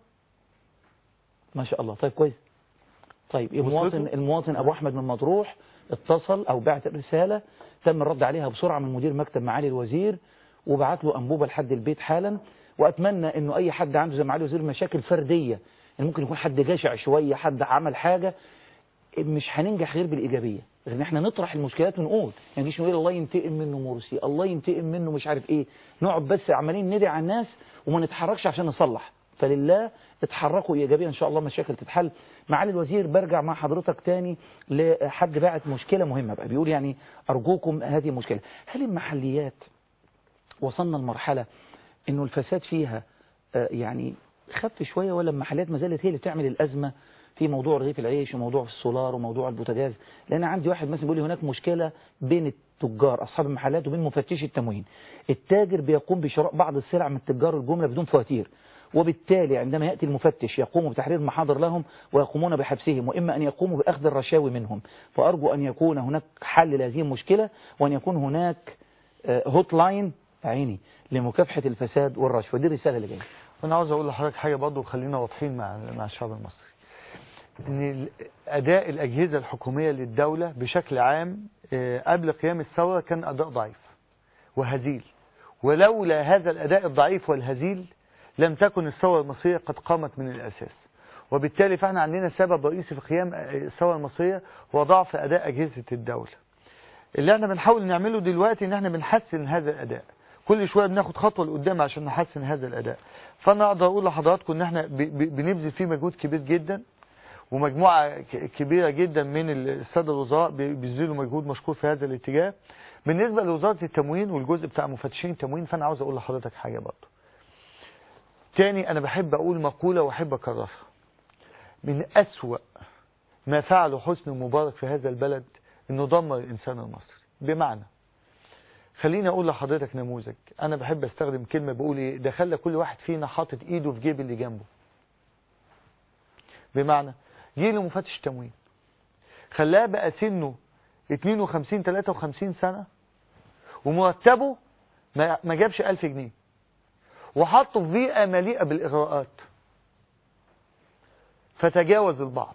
Speaker 3: ما شاء الله طيب كويس طيب المواطن
Speaker 4: وصلته؟
Speaker 3: المواطن ابو احمد من مطروح اتصل او بعت رساله تم الرد عليها بسرعه من مدير مكتب معالي الوزير وبعت له انبوبه لحد البيت حالا واتمنى انه اي حد عنده زي معالي الوزير مشاكل فرديه يعني ممكن يكون حد جشع شويه حد عمل حاجه مش هننجح غير بالايجابيه غير ان احنا نطرح المشكلات ونقول يعني مش نقول الله ينتقم منه مرسي الله ينتقم منه مش عارف ايه نقعد بس عمالين ندعي على الناس وما نتحركش عشان نصلح فلله اتحركوا ايجابيا ان شاء الله مشاكل تتحل معالي الوزير برجع مع حضرتك تاني لحد باعت مشكله مهمه بقى بيقول يعني ارجوكم هذه مشكله هل المحليات وصلنا لمرحله انه الفساد فيها آه، يعني خف شويه ولا المحلات ما زالت هي اللي بتعمل الازمه في موضوع رغيف العيش وموضوع السولار وموضوع البوتاجاز لان عندي واحد مثلا بيقول لي هناك مشكله بين التجار اصحاب المحلات وبين مفتشي التموين التاجر بيقوم بشراء بعض السلع من تجار الجمله بدون فواتير وبالتالي عندما يأتي المفتش يقوم بتحرير محاضر لهم ويقومون بحبسهم وإما أن يقوموا بأخذ الرشاوي منهم فأرجو أن يكون هناك حل لهذه المشكلة وأن يكون هناك هوت لاين عيني لمكافحة الفساد والرشوة دي الرسالة اللي جاية
Speaker 4: وانا عاوز اقول لحضرتك حاجه برضه وخلينا واضحين مع مع الشعب المصري ان ال- اداء الاجهزه الحكوميه للدوله بشكل عام آه، قبل قيام الثوره كان اداء ضعيف وهزيل ولولا هذا الاداء الضعيف والهزيل لم تكن الثوره المصريه قد قامت من الاساس وبالتالي فاحنا عندنا سبب رئيسي في قيام آه، الثوره المصريه هو ضعف اداء اجهزه الدوله اللي احنا بنحاول نعمله دلوقتي ان احنا بنحسن هذا الاداء كل شويه بناخد خطوه لقدام عشان نحسن هذا الاداء فانا اقدر اقول لحضراتكم ان احنا ب- ب- بنبذل فيه مجهود كبير جدا ومجموعه ك- كبيره جدا من الساده الوزراء بي- بيبذلوا مجهود مشكور في هذا الاتجاه بالنسبه لوزاره التموين والجزء بتاع مفتشين التموين فانا عاوز اقول لحضرتك حاجه برضه تاني انا بحب اقول مقوله واحب اكررها من اسوا ما فعله حسني مبارك في هذا البلد انه دمر الانسان المصري بمعنى خليني اقول لحضرتك نموذج انا بحب استخدم كلمه بقول ايه ده خلى كل واحد فينا حاطط ايده في جيب اللي جنبه بمعنى جه له مفتش تموين خلاه بقى سنه 52 53 سنه ومرتبه ما ما جابش 1000 جنيه وحطه في بيئه مليئه بالاغراءات فتجاوز البعض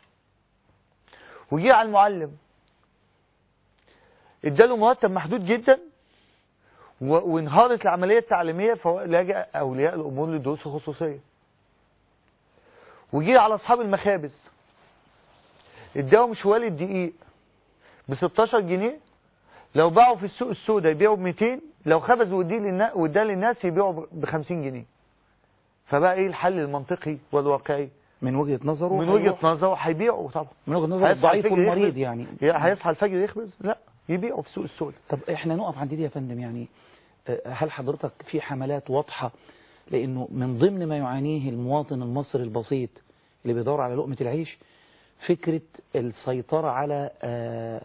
Speaker 4: وجه على المعلم اداله مرتب محدود جدا و- وانهارت العمليه التعليميه فلجأ اولياء الامور للدروس الخصوصيه وجي على اصحاب المخابز اداهم شوال الدقيق ب 16 جنيه لو باعوا في السوق السوداء يبيعوا ب 200 لو خبز وديه للنا- واداه للناس يبيعوا ب 50 جنيه فبقى ايه الحل المنطقي والواقعي
Speaker 3: من وجهة نظره
Speaker 4: من وجهه
Speaker 3: هيروح-
Speaker 4: نظره هيبيعوا طبعا
Speaker 3: من وجهة نظر
Speaker 4: هيصحى
Speaker 3: الضعيف
Speaker 4: الفجر
Speaker 3: والمريض
Speaker 4: يخبز؟
Speaker 3: يعني
Speaker 4: هيصحى الفجر يخبز لا يبيعوا في سوق السوداء
Speaker 3: طب احنا نقف عند دي يا فندم يعني آه، هل حضرتك في حملات واضحة لانه من ضمن ما يعانيه المواطن المصري البسيط اللي بيدور على لقمة العيش فكرة السيطرة على آه،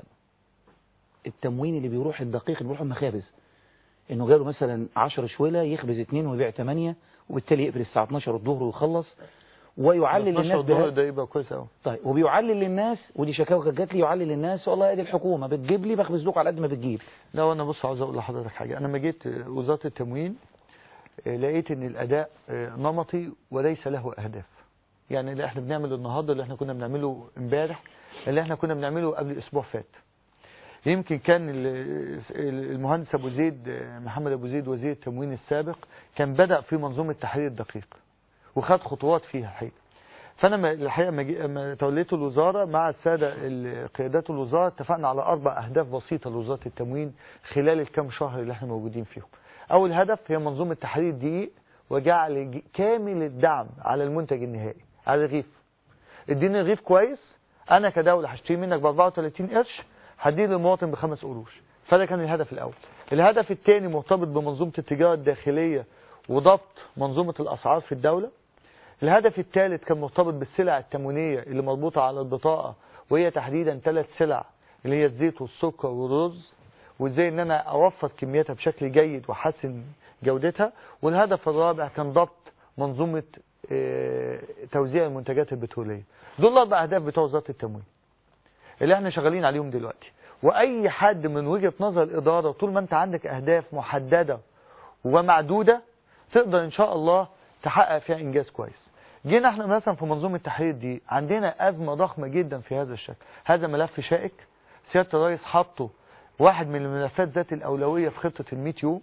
Speaker 3: التموين اللي بيروح الدقيق اللي بيروح المخابز انه جاله مثلا 10 شويلة يخبز اتنين ويبيع 8 وبالتالي يقفل الساعة 12 الظهر ويخلص ويعلل
Speaker 4: 12
Speaker 3: للناس
Speaker 4: الظهر
Speaker 3: بها
Speaker 4: ده يبقى كويس قوي
Speaker 3: طيب وبيعلل للناس ودي شكاوى كانت جات لي يعلل للناس والله ادي الحكومه بتجيب لي بخبز لكم على قد ما بتجيب
Speaker 4: لا وانا بص عاوز اقول لحضرتك حاجه انا لما جيت وزاره التموين آه، لقيت ان الاداء آه، نمطي وليس له اهداف يعني اللي احنا بنعمله النهارده اللي احنا كنا بنعمله امبارح اللي احنا كنا بنعمله قبل اسبوع فات يمكن كان ال- المهندس ابو زيد آه، محمد ابو زيد وزير التموين السابق كان بدا في منظومه تحرير الدقيق وخد خطوات فيها الحقيقه فانا ما- الحقيقه لما جي- لما توليت الوزاره مع الساده ال- قيادات الوزاره اتفقنا على اربع اهداف بسيطه لوزاره التموين خلال الكام شهر اللي احنا موجودين فيهم. اول هدف هي منظومه تحرير الدقيق وجعل ج- كامل الدعم على المنتج النهائي على الرغيف. اديني رغيف كويس انا كدوله هشتري منك ب 34 قرش هديه للمواطن بخمس قروش. فده كان الهدف الاول. الهدف الثاني مرتبط بمنظومه التجاره الداخليه وضبط منظومه الاسعار في الدوله. الهدف الثالث كان مرتبط بالسلع التموينية اللي مربوطة على البطاقة وهي تحديدا ثلاث سلع اللي هي الزيت والسكر والرز وازاي ان انا اوفر كميتها بشكل جيد واحسن جودتها والهدف الرابع كان ضبط منظومة آه، توزيع المنتجات البترولية دول الاربع اهداف بتوع وزارة التموين اللي احنا شغالين عليهم دلوقتي واي حد من وجهة نظر الادارة طول ما انت عندك اهداف محددة ومعدودة تقدر ان شاء الله تحقق فيها انجاز كويس جينا احنا مثلا في منظومه التحرير دي عندنا ازمه ضخمه جدا في هذا الشكل هذا ملف شائك سياده الرئيس حطه واحد من الملفات ذات الاولويه في خطه ال يوم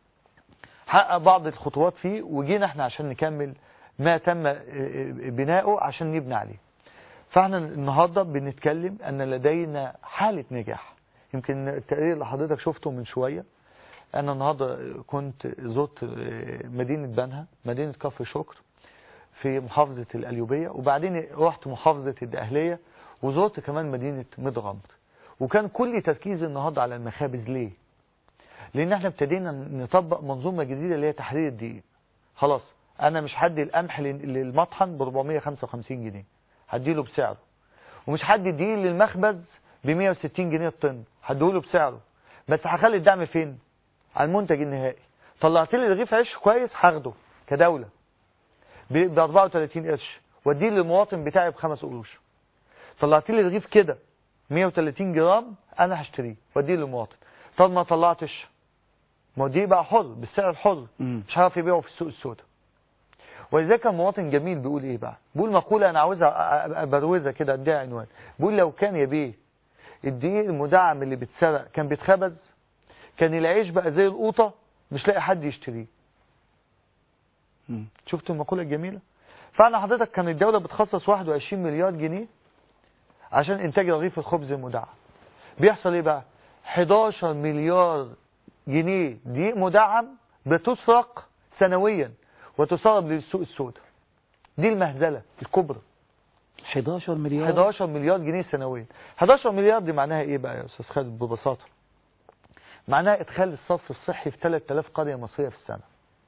Speaker 4: حقق بعض الخطوات فيه وجينا احنا عشان نكمل ما تم اه، اه، بناؤه عشان نبني عليه فاحنا النهارده بنتكلم ان لدينا حاله نجاح يمكن التقرير اللي حضرتك شفته من شويه انا النهارده كنت زرت اه، مدينه بنها مدينه كفر شكر في محافظة القليوبية وبعدين رحت محافظة الدقهلية وزرت كمان مدينة مدغمر وكان كل تركيزي النهارده على المخابز ليه؟ لأن احنا ابتدينا نطبق منظومة جديدة اللي هي تحرير الدقيق خلاص أنا مش هدي القمح لل- للمطحن ب 455 جنيه هديله بسعره ومش هدي الدقيق للمخبز ب 160 جنيه الطن هديله بسعره بس هخلي الدعم فين؟ على المنتج النهائي طلعت لي رغيف عيش كويس هاخده كدولة ب 34 قرش واديه للمواطن بتاعي بخمس قروش طلعت لي رغيف كده 130 جرام انا هشتريه واديه للمواطن طب ما طلعتش ما هو دي بقى حر بالسعر الحر
Speaker 3: مم.
Speaker 4: مش هعرف يبيعه في السوق السوداء ولذلك المواطن جميل بيقول ايه بقى بيقول مقولة انا عاوزها أ- أ- ابروزها كده اديها عنوان بيقول لو كان يا بيه الدقيق المدعم اللي بيتسرق كان بيتخبز كان العيش بقى زي القوطة مش لاقي حد يشتريه
Speaker 3: مم.
Speaker 4: شفتوا المقولة الجميلة فأنا حضرتك كان الدولة بتخصص 21 مليار جنيه عشان إنتاج رغيف الخبز المدعم بيحصل إيه بقى 11 مليار جنيه دقيق مدعم بتسرق سنويا وتسرب للسوق السوداء دي المهزلة الكبرى
Speaker 3: 11 مليار
Speaker 4: 11 مليار جنيه سنويا 11 مليار دي معناها ايه بقى يا استاذ خالد ببساطه معناها ادخال الصرف الصحي في 3000 قريه مصريه في السنه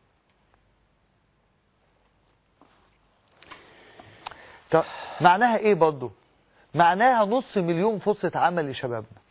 Speaker 4: طب معناها ايه برضه معناها نص مليون فرصه عمل لشبابنا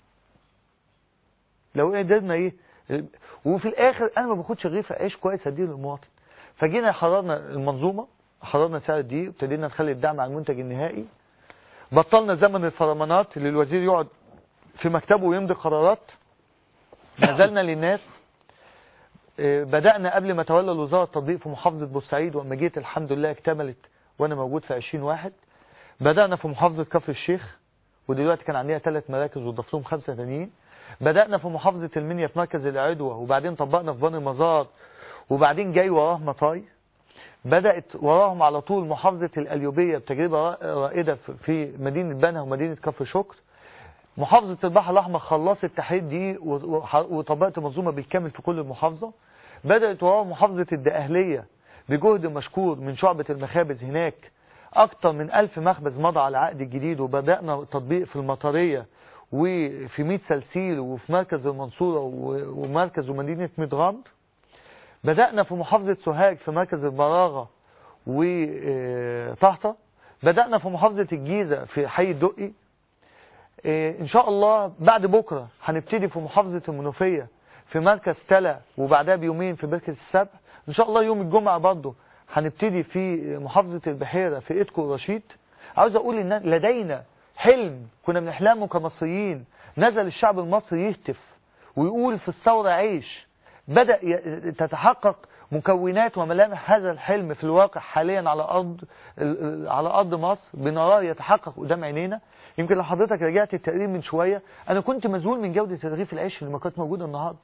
Speaker 4: لو قدرنا ايه وفي الاخر انا ما باخدش رغيف عيش كويس اديه للمواطن فجينا حررنا المنظومه حررنا سعر الدقيق وابتدينا نخلي الدعم على المنتج النهائي بطلنا زمن الفرمانات اللي الوزير يقعد في مكتبه ويمضي قرارات نزلنا للناس آه، بدأنا قبل ما تولى الوزارة التطبيق في محافظة بورسعيد وأما جيت الحمد لله اكتملت وأنا موجود في 20 واحد بدأنا في محافظة كفر الشيخ ودلوقتي كان عندنا ثلاث مراكز وضاف لهم خمسة تانيين بدأنا في محافظة المنيا في مركز العدوى وبعدين طبقنا في بني مزار وبعدين جاي وراه مطاي بدأت وراهم على طول محافظة القليوبية بتجربة رائدة في- في مدينة بنها ومدينة كفر شكر محافظة البحر الأحمر خلصت تحرير دي و- وح- وطبقت منظومة بالكامل في كل المحافظة بدأت وراهم محافظة الدقهلية بجهد مشكور من شعبة المخابز هناك أكتر من ألف مخبز مضى على العقد الجديد وبدأنا تطبيق في المطرية وفي ميت سلسيل وفي مركز المنصورة و- ومركز ومدينة مدغمر بدأنا في محافظة سوهاج في مركز البراغة وطهطة بدأنا في محافظة الجيزة في حي الدقي إيه، إن شاء الله بعد بكرة هنبتدي في محافظة المنوفية في مركز تلا وبعدها بيومين في بركة السبع إن شاء الله يوم الجمعة برضه هنبتدي في محافظة البحيرة في إيدكو رشيد عاوز أقول إن لدينا حلم كنا بنحلمه كمصريين نزل الشعب المصري يهتف ويقول في الثورة عيش بدأ ي- تتحقق مكونات وملامح هذا الحلم في الواقع حاليا على أرض ال- ال- على أرض مصر بنراه يتحقق قدام عينينا يمكن لو حضرتك رجعت التقرير من شوية أنا كنت مذهول من جودة رغيف العيش اللي ما كانت موجودة النهاردة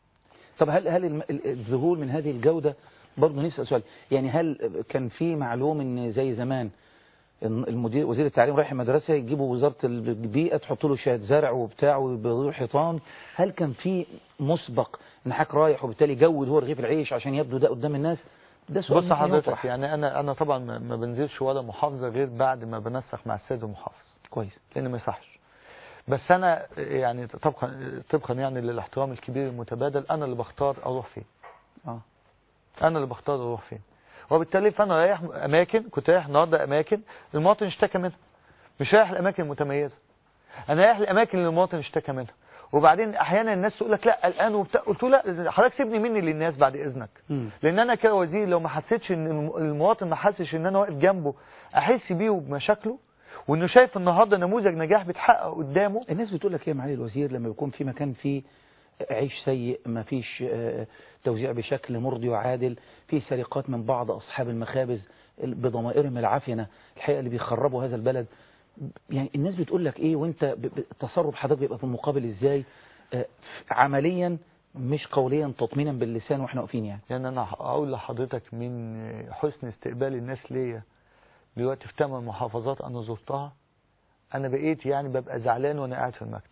Speaker 3: طب هل هل الم- ال- الذهول من هذه الجودة برضه نسأل سؤال يعني هل كان في معلوم ان زي زمان إن المدير وزير التعليم رايح المدرسة يجيبوا وزارة البيئة تحط له شوية زرع وبتاع وبيضيعوا حيطان هل كان في مسبق ان حضرتك رايح وبالتالي جود هو رغيف العيش عشان يبدو ده قدام الناس ده سؤال
Speaker 4: بص
Speaker 3: ممكن
Speaker 4: حضرتك
Speaker 3: يطرح.
Speaker 4: يعني أنا أنا طبعا ما ما بنزلش ولا محافظة غير بعد ما بنسق مع السيد المحافظ
Speaker 3: كويس
Speaker 4: لان ما يصحش بس انا يعني طبقا طبقا يعني للاحترام الكبير المتبادل انا اللي بختار اروح فين
Speaker 3: اه
Speaker 4: انا اللي بختار اروح فين وبالتالي فانا رايح اماكن كنت رايح النهارده اماكن المواطن اشتكى منها مش رايح الاماكن المتميزه انا رايح الاماكن اللي المواطن اشتكى منها وبعدين احيانا الناس تقول لك لا قلقان وبتاع قلت له لا حضرتك سيبني مني للناس بعد اذنك
Speaker 3: مم.
Speaker 4: لان انا كوزير لو ما حسيتش ان الم- المواطن ما حسش ان انا واقف جنبه احس بيه وبمشاكله وانه شايف النهارده نموذج نجاح بيتحقق قدامه
Speaker 3: الناس بتقول لك ايه يا معالي الوزير لما يكون في مكان فيه عيش سيء ما فيش آه، توزيع بشكل مرضي وعادل في سرقات من بعض أصحاب المخابز بضمائرهم العفنة الحقيقة اللي بيخربوا هذا البلد يعني الناس بتقول لك ايه وانت ب- ب- التصرف حضرتك بيبقى في المقابل ازاي آه، عمليا مش قوليا تطمينا باللسان واحنا واقفين يعني
Speaker 4: يعني انا اقول لحضرتك من حسن استقبال الناس ليا دلوقتي في ثمان محافظات انا زرتها انا بقيت يعني ببقى زعلان وانا قاعد في المكتب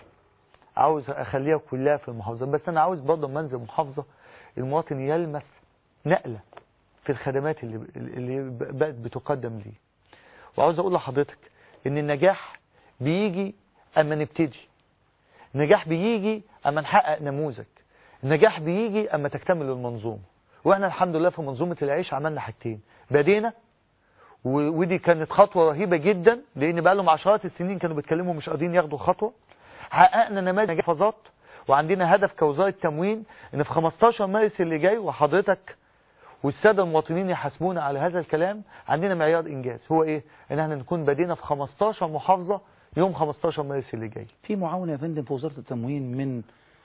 Speaker 4: عاوز اخليها كلها في المحافظات بس انا عاوز برضه لما انزل محافظه المواطن يلمس نقله في الخدمات اللي اللي بقت بتقدم ليه وعاوز اقول لحضرتك ان النجاح بيجي اما نبتدي النجاح بيجي اما نحقق نموذج النجاح بيجي اما تكتمل المنظومه واحنا الحمد لله في منظومه العيش عملنا حاجتين بدينا و- ودي كانت خطوه رهيبه جدا لان بقى لهم عشرات السنين كانوا بيتكلموا مش قادرين ياخدوا خطوه حققنا نماذج حفاظات وعندنا هدف كوزاره تموين ان في 15 مارس اللي جاي وحضرتك والساده المواطنين يحاسبونا على هذا الكلام عندنا معيار انجاز هو ايه ان احنا نكون بدينا في 15 محافظه يوم 15 مارس اللي جاي
Speaker 3: في معاونة يا فندم في وزارة التموين من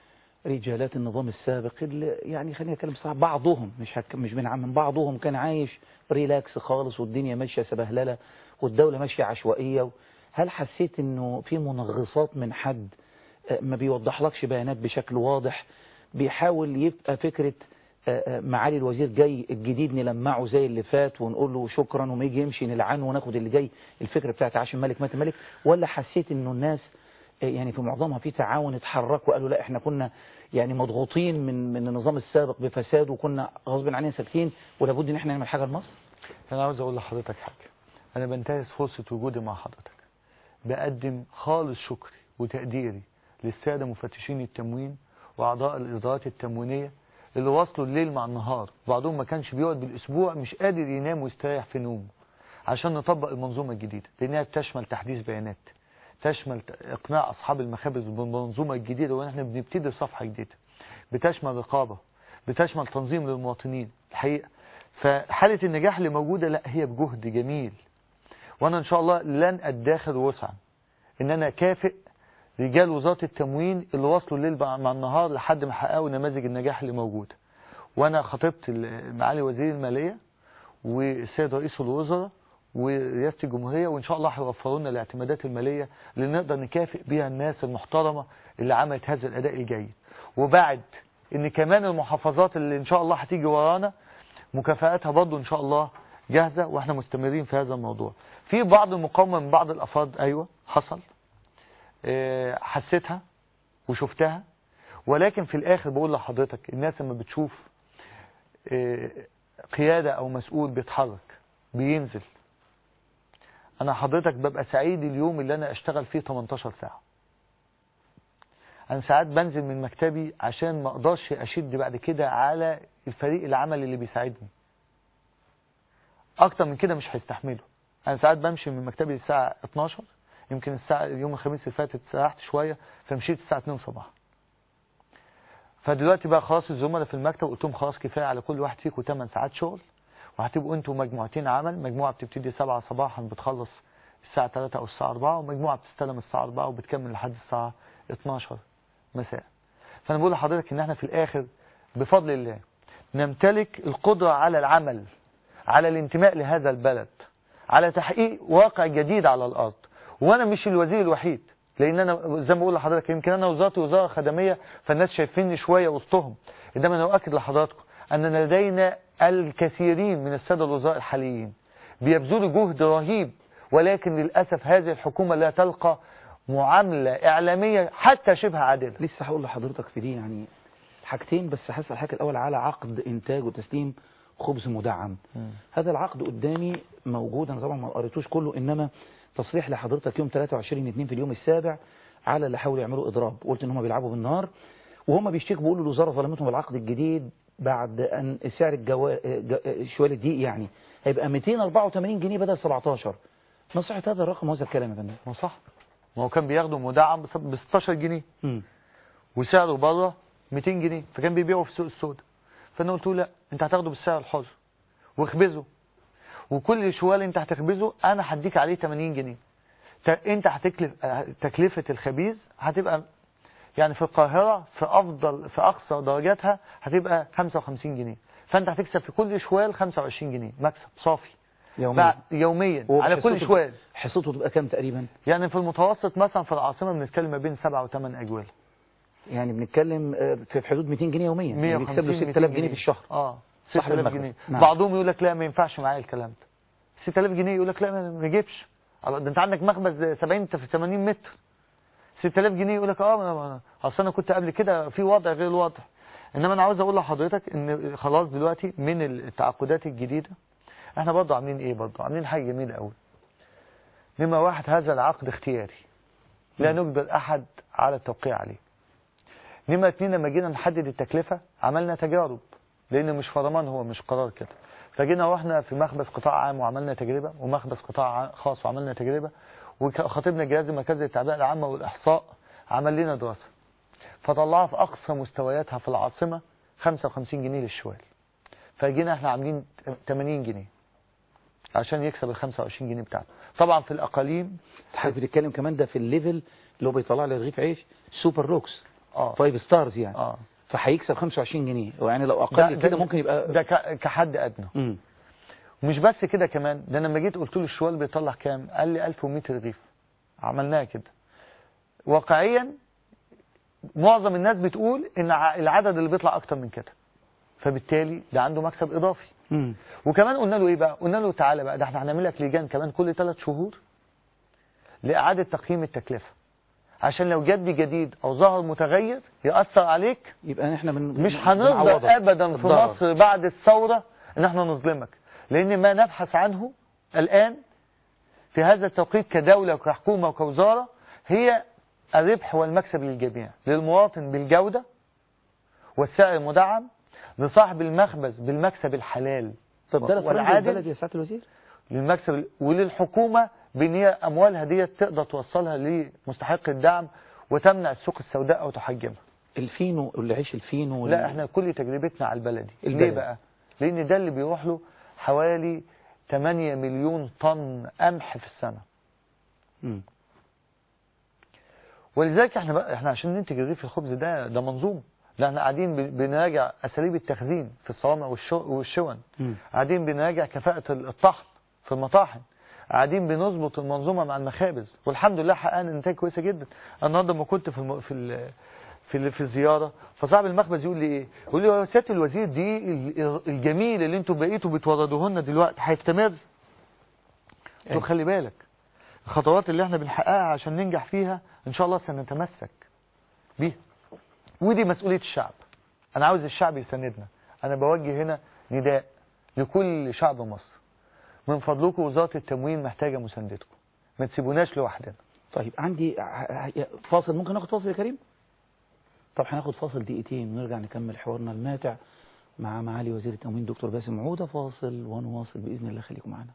Speaker 3: رجالات النظام السابق اللي يعني خلينا نتكلم صح بعضهم مش هك مش بنعمم بعضهم كان عايش ريلاكس خالص والدنيا ماشيه سبهلله والدوله ماشيه عشوائيه هل حسيت انه في منغصات من حد آه، ما بيوضحلكش بيانات بشكل واضح بيحاول يبقى فكره آه، آه، معالي الوزير جاي الجديد نلمعه زي اللي فات ونقول له شكرا وما يجي يمشي نلعنه وناخد اللي جاي الفكره بتاعت عاشم ملك مات ملك ولا حسيت انه الناس يعني في معظمها في تعاون اتحركوا وقالوا لا احنا كنا يعني مضغوطين من من النظام السابق بفساد وكنا غصب عننا ساكتين ولابد ان احنا نعمل حاجه لمصر
Speaker 4: انا عاوز اقول لحضرتك حاجه انا بنتهز فرصه وجودي مع حضرتك بقدم خالص شكري وتقديري للساده مفتشين التموين واعضاء الادارات التموينيه اللي وصلوا الليل مع النهار بعضهم ما كانش بيقعد بالاسبوع مش قادر ينام ويستريح في نومه عشان نطبق المنظومه الجديده لانها بتشمل تحديث بيانات تشمل اقناع اصحاب المخابز بالمنظومه الجديده وان احنا بنبتدي صفحه جديده بتشمل رقابه بتشمل تنظيم للمواطنين الحقيقه فحاله النجاح اللي موجوده لا هي بجهد جميل وانا ان شاء الله لن ادخر وسعا ان انا كافئ رجال وزاره التموين اللي وصلوا الليل مع النهار لحد ما حققوا نماذج النجاح اللي موجوده وانا خطبت معالي وزير الماليه والسيد رئيس الوزراء ورئاسه الجمهوريه وان شاء الله هيوفروا لنا الاعتمادات الماليه اللي نقدر نكافئ بيها الناس المحترمه اللي عملت هذا الاداء الجيد وبعد ان كمان المحافظات اللي ان شاء الله هتيجي ورانا مكافآتها برضه ان شاء الله جاهزه واحنا مستمرين في هذا الموضوع في بعض المقاومه من بعض الافراد ايوه حصل أه حسيتها وشفتها ولكن في الاخر بقول لحضرتك الناس لما بتشوف أه قياده او مسؤول بيتحرك بينزل انا حضرتك ببقى سعيد اليوم اللي انا اشتغل فيه 18 ساعه انا ساعات بنزل من مكتبي عشان ما اقدرش اشد بعد كده على الفريق العمل اللي بيساعدني اكتر من كده مش هيستحمله انا ساعات بمشي من مكتبي الساعه 12 يمكن الساعه يوم الخميس اللي فاتت سرحت شويه فمشيت الساعه 2 صباحا فدلوقتي بقى خلاص الزملاء في المكتب قلت لهم خلاص كفايه على كل واحد فيكم 8 ساعات شغل وهتبقوا انتوا مجموعتين عمل مجموعه بتبتدي 7 صباحا بتخلص الساعه 3 او الساعه 4 ومجموعه بتستلم الساعه 4 وبتكمل لحد الساعه 12 مساء فانا بقول لحضرتك ان احنا في الاخر بفضل الله نمتلك القدره على العمل على الانتماء لهذا البلد على تحقيق واقع جديد على الارض وانا مش الوزير الوحيد لان انا زي ما بقول لحضرتك يمكن انا وزارتي وزاره خدميه فالناس شايفيني شويه وسطهم انما انا اؤكد لحضراتكم اننا لدينا الكثيرين من الساده الوزراء الحاليين بيبذلوا جهد رهيب ولكن للاسف هذه الحكومه لا تلقى معامله اعلاميه حتى شبه عادله
Speaker 3: لسه هقول لحضرتك في دي يعني حاجتين بس هسأل حضرتك الاول على عقد انتاج وتسليم خبز مدعم
Speaker 4: م.
Speaker 3: هذا العقد قدامي موجود انا طبعا ما قريتوش كله انما تصريح لحضرتك يوم 23 2 في اليوم السابع على اللي حاولوا يعملوا اضراب قلت ان هم بيلعبوا بالنار وهم بيشتكوا بيقولوا الوزاره ظلمتهم بالعقد الجديد بعد ان سعر الجوا... شوال الدقيق يعني هيبقى 284 جنيه بدل 17 ما صحة هذا الرقم وهذا الكلام يا فندم
Speaker 4: ما صح ما هو كان بياخده مدعم ب 16 جنيه
Speaker 3: م.
Speaker 4: وسعره بره 200 جنيه فكان بيبيعه في السوق السوداء فانا قلت له لا انت هتاخده بالسعر الحر واخبزه وكل شوال انت هتخبزه انا هديك عليه 80 جنيه انت هتكلف تكلفه الخبيز هتبقى يعني في القاهره في افضل في اقصى درجاتها هتبقى 55 جنيه فانت هتكسب في كل شوال 25 جنيه مكسب صافي
Speaker 3: يوميا
Speaker 4: يوميا على كل شوال
Speaker 3: حصته تبقى كام تقريبا
Speaker 4: يعني في المتوسط مثلا في العاصمه بنتكلم ما بين 7 و8 اجوال
Speaker 3: يعني بنتكلم في حدود 200 جنيه يوميا يعني بيكسب له 6000 جنيه في الشهر
Speaker 4: اه
Speaker 3: صاحب
Speaker 4: 6000 جنيه نعم. بعضهم يقول لك لا ما ينفعش معايا الكلام ده 6000 جنيه يقول لك لا ما نجيبش ده انت عندك مخبز 70 في 80 متر 6000 جنيه يقول لك اه اصل انا كنت قبل كده في وضع غير الوضع انما انا عاوز اقول لحضرتك ان خلاص دلوقتي من التعاقدات الجديده احنا برضه عاملين ايه برضه عاملين حاجه جميله قوي نمرة واحد هذا العقد اختياري لا نجبر احد على التوقيع عليه نمرة اتنين لما جينا نحدد التكلفة عملنا تجارب لان مش فرمان هو مش قرار كده فجينا رحنا في مخبز قطاع عام وعملنا تجربة ومخبز قطاع خاص وعملنا تجربة وخاطبنا جهاز مركز التعبئة العامة والإحصاء عمل لنا دراسة فطلعها في أقصى مستوياتها في العاصمة 55 جنيه للشوال فجينا احنا عاملين 80 جنيه عشان يكسب ال 25 جنيه بتاعته طبعا في الأقاليم
Speaker 3: حضرتك بتتكلم كمان ده في الليفل اللي هو بيطلع لي رغيف عيش سوبر روكس
Speaker 4: اه
Speaker 3: فايف ستارز يعني
Speaker 4: اه
Speaker 3: فهيكسب 25 جنيه يعني لو
Speaker 4: ده-
Speaker 3: اقل
Speaker 4: ده-
Speaker 3: كده ممكن يبقى
Speaker 4: ده ك- كحد أدنى
Speaker 3: مم.
Speaker 4: مش بس كده كمان ده أنا لما جيت قلت له الشوال بيطلع كام قال لي 1100 رغيف عملناها كده واقعيا معظم الناس بتقول ان ع- العدد اللي بيطلع اكتر من كده فبالتالي ده عنده مكسب اضافي
Speaker 3: مم.
Speaker 4: وكمان قلنا له ايه بقى قلنا له تعالى بقى ده احنا هنعمل لك لجان كمان كل ثلاث شهور لاعاده تقييم التكلفه عشان لو جد جديد او ظهر متغير ياثر عليك
Speaker 3: يبقى احنا من
Speaker 4: مش هنرضى ابدا في مصر بعد الثوره ان احنا نظلمك لان ما نبحث عنه الان في هذا التوقيت كدوله وكحكومه وكوزاره هي الربح والمكسب للجميع للمواطن بالجوده والسعر المدعم لصاحب المخبز بالمكسب الحلال
Speaker 3: طب ده لفرنج
Speaker 4: والعادل
Speaker 3: البلد يا سعاده الوزير
Speaker 4: للمكسب ال- وللحكومة بان هي اموالها دي تقدر توصلها لمستحق الدعم وتمنع السوق السوداء او تحجمها
Speaker 3: الفينو العيش الفينو وال-
Speaker 4: لا احنا كل تجربتنا على البلدي ليه
Speaker 3: البلدي.
Speaker 4: بقى لان ده اللي بيروح له حوالي 8 مليون طن قمح في السنة
Speaker 3: مم.
Speaker 4: ولذلك احنا بقى احنا عشان ننتج رغيف الخبز ده ده منظومه ده احنا قاعدين ب- بنراجع اساليب التخزين في الصوامع والشو- والشون
Speaker 3: مم.
Speaker 4: قاعدين بنراجع كفاءة الطحن في المطاحن قاعدين بنظبط المنظومة مع المخابز والحمد لله حققنا نتائج كويسة جدا النهارده لما كنت في الم... في ال... في ال... في الزيارة فصاحب المخبز يقول لي ايه يقول لي يا سيادة الوزير دي ال- الجميل اللي انتوا بقيتوا بتوردوه لنا دلوقتي هيستمر قلت له
Speaker 3: أيوة.
Speaker 4: خلي بالك الخطوات اللي احنا بنحققها عشان ننجح فيها ان شاء الله سنتمسك بيها ودي مسؤولية الشعب انا عاوز الشعب يساندنا انا بوجه هنا نداء لكل شعب مصر من فضلكم وزارة التموين محتاجة مساندتكم ما تسيبوناش لوحدنا
Speaker 3: طيب عندي ع- ع- فاصل ممكن ناخد فاصل يا كريم طب هناخد فاصل دقيقتين ونرجع نكمل حوارنا الماتع مع معالي وزير التموين دكتور باسم عودة فاصل ونواصل بإذن الله خليكم معنا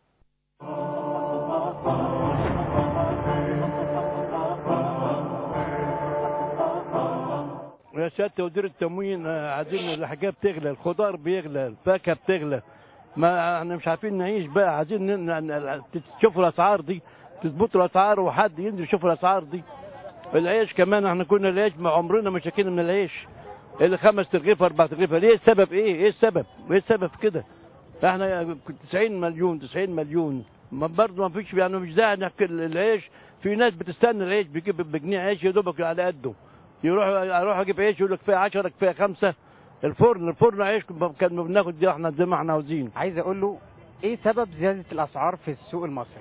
Speaker 5: يا سيادة وزير التموين آه، عايزين الحاجات بتغلى الخضار بيغلى الفاكهة بتغلى ما احنا مش عارفين نعيش بقى عايزين ن- ن- تشوفوا الاسعار دي تظبطوا الاسعار وحد ينزل يشوف الاسعار دي العيش كمان احنا كنا العيش ما عمرنا ما شكينا من العيش اللي خمس ترغيف اربع ترغيف ليه السبب ايه ايه السبب ايه السبب في كده احنا 90 مليون 90 مليون ما برضه ما فيش يعني مش داعي نحكي العيش في ناس بتستنى العيش بيجيب بجنيه عيش يا دوبك على قده يروح اروح اجيب عيش يقول لك كفايه 10 كفايه 5 الفرن الفرن عيش كان بناخد دي احنا زي ما احنا عاوزين
Speaker 6: عايز اقول له ايه سبب زيادة الاسعار في السوق المصري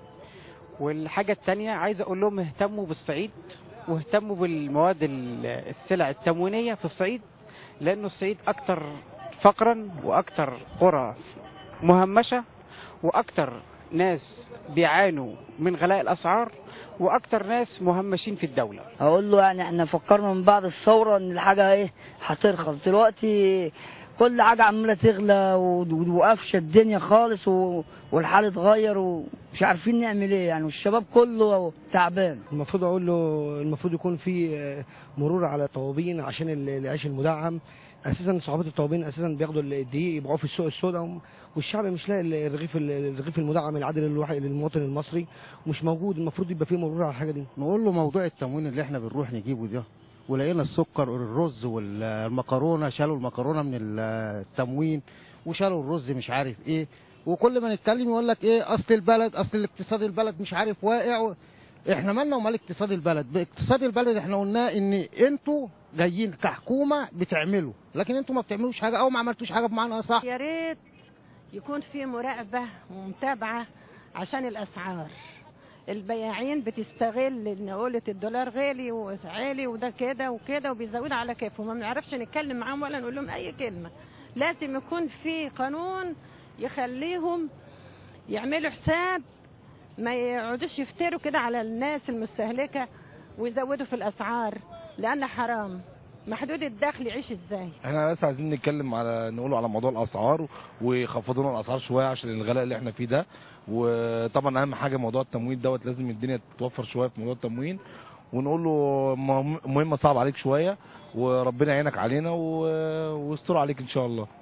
Speaker 6: والحاجة التانية عايز اقول لهم اهتموا بالصعيد واهتموا بالمواد ال- السلع التموينية في الصعيد لانه الصعيد اكتر فقرا واكتر قرى مهمشة واكتر ناس بيعانوا من غلاء الاسعار واكتر ناس مهمشين في الدولة
Speaker 7: اقول له يعني احنا فكرنا من بعد الثوره ان الحاجه ايه هترخص دلوقتي كل حاجه عماله تغلى و- وقفشه الدنيا خالص و- والحال اتغير ومش عارفين نعمل ايه يعني والشباب كله تعبان
Speaker 8: المفروض اقول له المفروض يكون في آه، مرور على الطوابين عشان ال- العيش المدعم اساسا صعوبات الطوابين اساسا بياخدوا الدقيق يبيعوه في السوق السوداء والشعب مش لاقي الرغيف ال- الرغيف المدعم العادل للواحد- للمواطن المصري مش موجود المفروض يبقى في مرور على الحاجه دي
Speaker 9: نقول له موضوع التموين اللي احنا بنروح نجيبه ده ولقينا السكر والرز والمكرونه شالوا المكرونه من التموين وشالوا الرز مش عارف ايه وكل ما نتكلم يقول لك ايه اصل البلد اصل الاقتصاد البلد مش عارف واقع و... احنا مالنا ومال اقتصاد البلد باقتصاد البلد احنا قلنا ان انتوا جايين كحكومه بتعملوا لكن انتوا ما بتعملوش حاجه او ما عملتوش حاجه بمعنى اصح
Speaker 10: يا ريت يكون في مراقبة ومتابعة عشان الأسعار البياعين بتستغل ان قولة الدولار غالي وعالي وده كده وكده وبيزودوا على كيفهم ما بنعرفش نتكلم معاهم ولا نقول لهم اي كلمه لازم يكون في قانون يخليهم يعملوا حساب ما يقعدوش يفتروا كده على الناس المستهلكه ويزودوا في الاسعار لان حرام محدود الدخل يعيش ازاي
Speaker 11: احنا بس عايزين نتكلم على نقوله على موضوع الاسعار ويخفضوا لنا الاسعار شويه عشان الغلاء اللي احنا فيه ده وطبعا اهم حاجه موضوع التموين دوت لازم الدنيا تتوفر شويه في موضوع التموين ونقول له مهم- مهمه صعبه عليك شويه وربنا يعينك علينا و- ويستر عليك ان شاء الله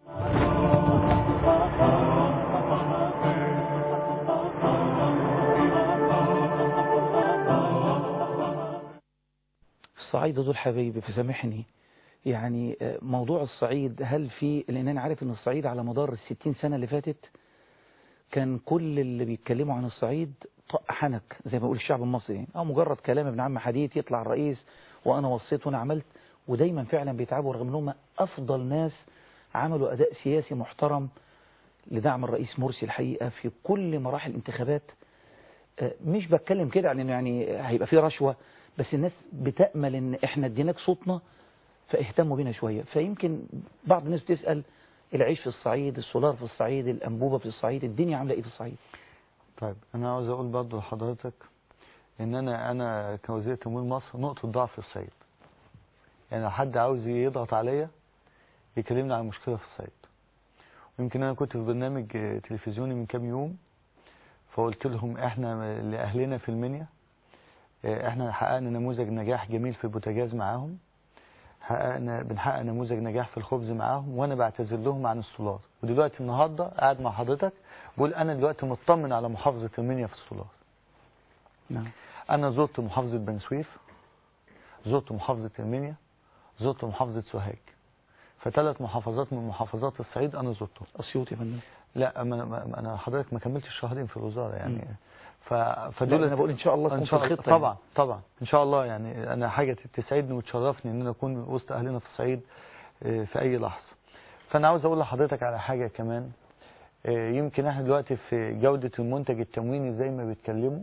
Speaker 3: الصعيد دول حبايبي فسامحني يعني آه، موضوع الصعيد هل في لان انا عارف ان الصعيد على مدار الستين سنة اللي فاتت كان كل اللي بيتكلموا عن الصعيد طق حنك زي ما بيقول الشعب المصري يعني او مجرد كلام ابن عم حديد يطلع الرئيس وانا وصيت وانا عملت ودايما فعلا بيتعبوا رغم انهم افضل ناس عملوا اداء سياسي محترم لدعم الرئيس مرسي الحقيقة في كل مراحل الانتخابات آه، مش بتكلم كده عن انه يعني هيبقى في رشوة بس الناس بتأمل ان احنا اديناك صوتنا فاهتموا بينا شوية فيمكن بعض الناس بتسأل العيش في الصعيد السولار في الصعيد الأنبوبة في الصعيد الدنيا عاملة ايه في الصعيد
Speaker 4: طيب انا عاوز اقول برضه لحضرتك ان انا انا كوزير تمويل مصر نقطه ضعف في الصعيد يعني لو حد عاوز يضغط عليا يكلمني عن مشكله في الصعيد ويمكن انا كنت في برنامج آه، تلفزيوني من كام يوم فقلت لهم احنا لاهلنا في المنيا آه، احنا حققنا نموذج نجاح جميل في البوتاجاز معاهم حققنا بنحقق نموذج نجاح في الخبز معاهم وانا بعتذر لهم عن السولار ودلوقتي النهارده قاعد مع حضرتك بقول انا دلوقتي مطمن على محافظه المنيا في السولار
Speaker 3: نعم
Speaker 4: انا زرت محافظه بني سويف زرت محافظه المنيا زرت محافظه سوهاج فثلاث محافظات من محافظات الصعيد انا زرتهم
Speaker 3: اسيوط يا فندم
Speaker 4: لا ما ما- انا حضرتك ما كملتش شهرين في الوزاره يعني
Speaker 3: مم.
Speaker 4: ف
Speaker 3: لا،
Speaker 4: فدول
Speaker 3: أنا بقول إن شاء الله تكون
Speaker 4: ان
Speaker 3: في
Speaker 4: شاء الله
Speaker 3: الخطة يعني.
Speaker 4: طبعا طبعا ان شاء الله يعني انا حاجه تسعدني وتشرفني ان انا اكون وسط اهلنا في الصعيد آه، في اي لحظه فانا عاوز اقول لحضرتك على حاجه كمان آه، يمكن احنا دلوقتي في جوده المنتج التمويني زي ما بيتكلموا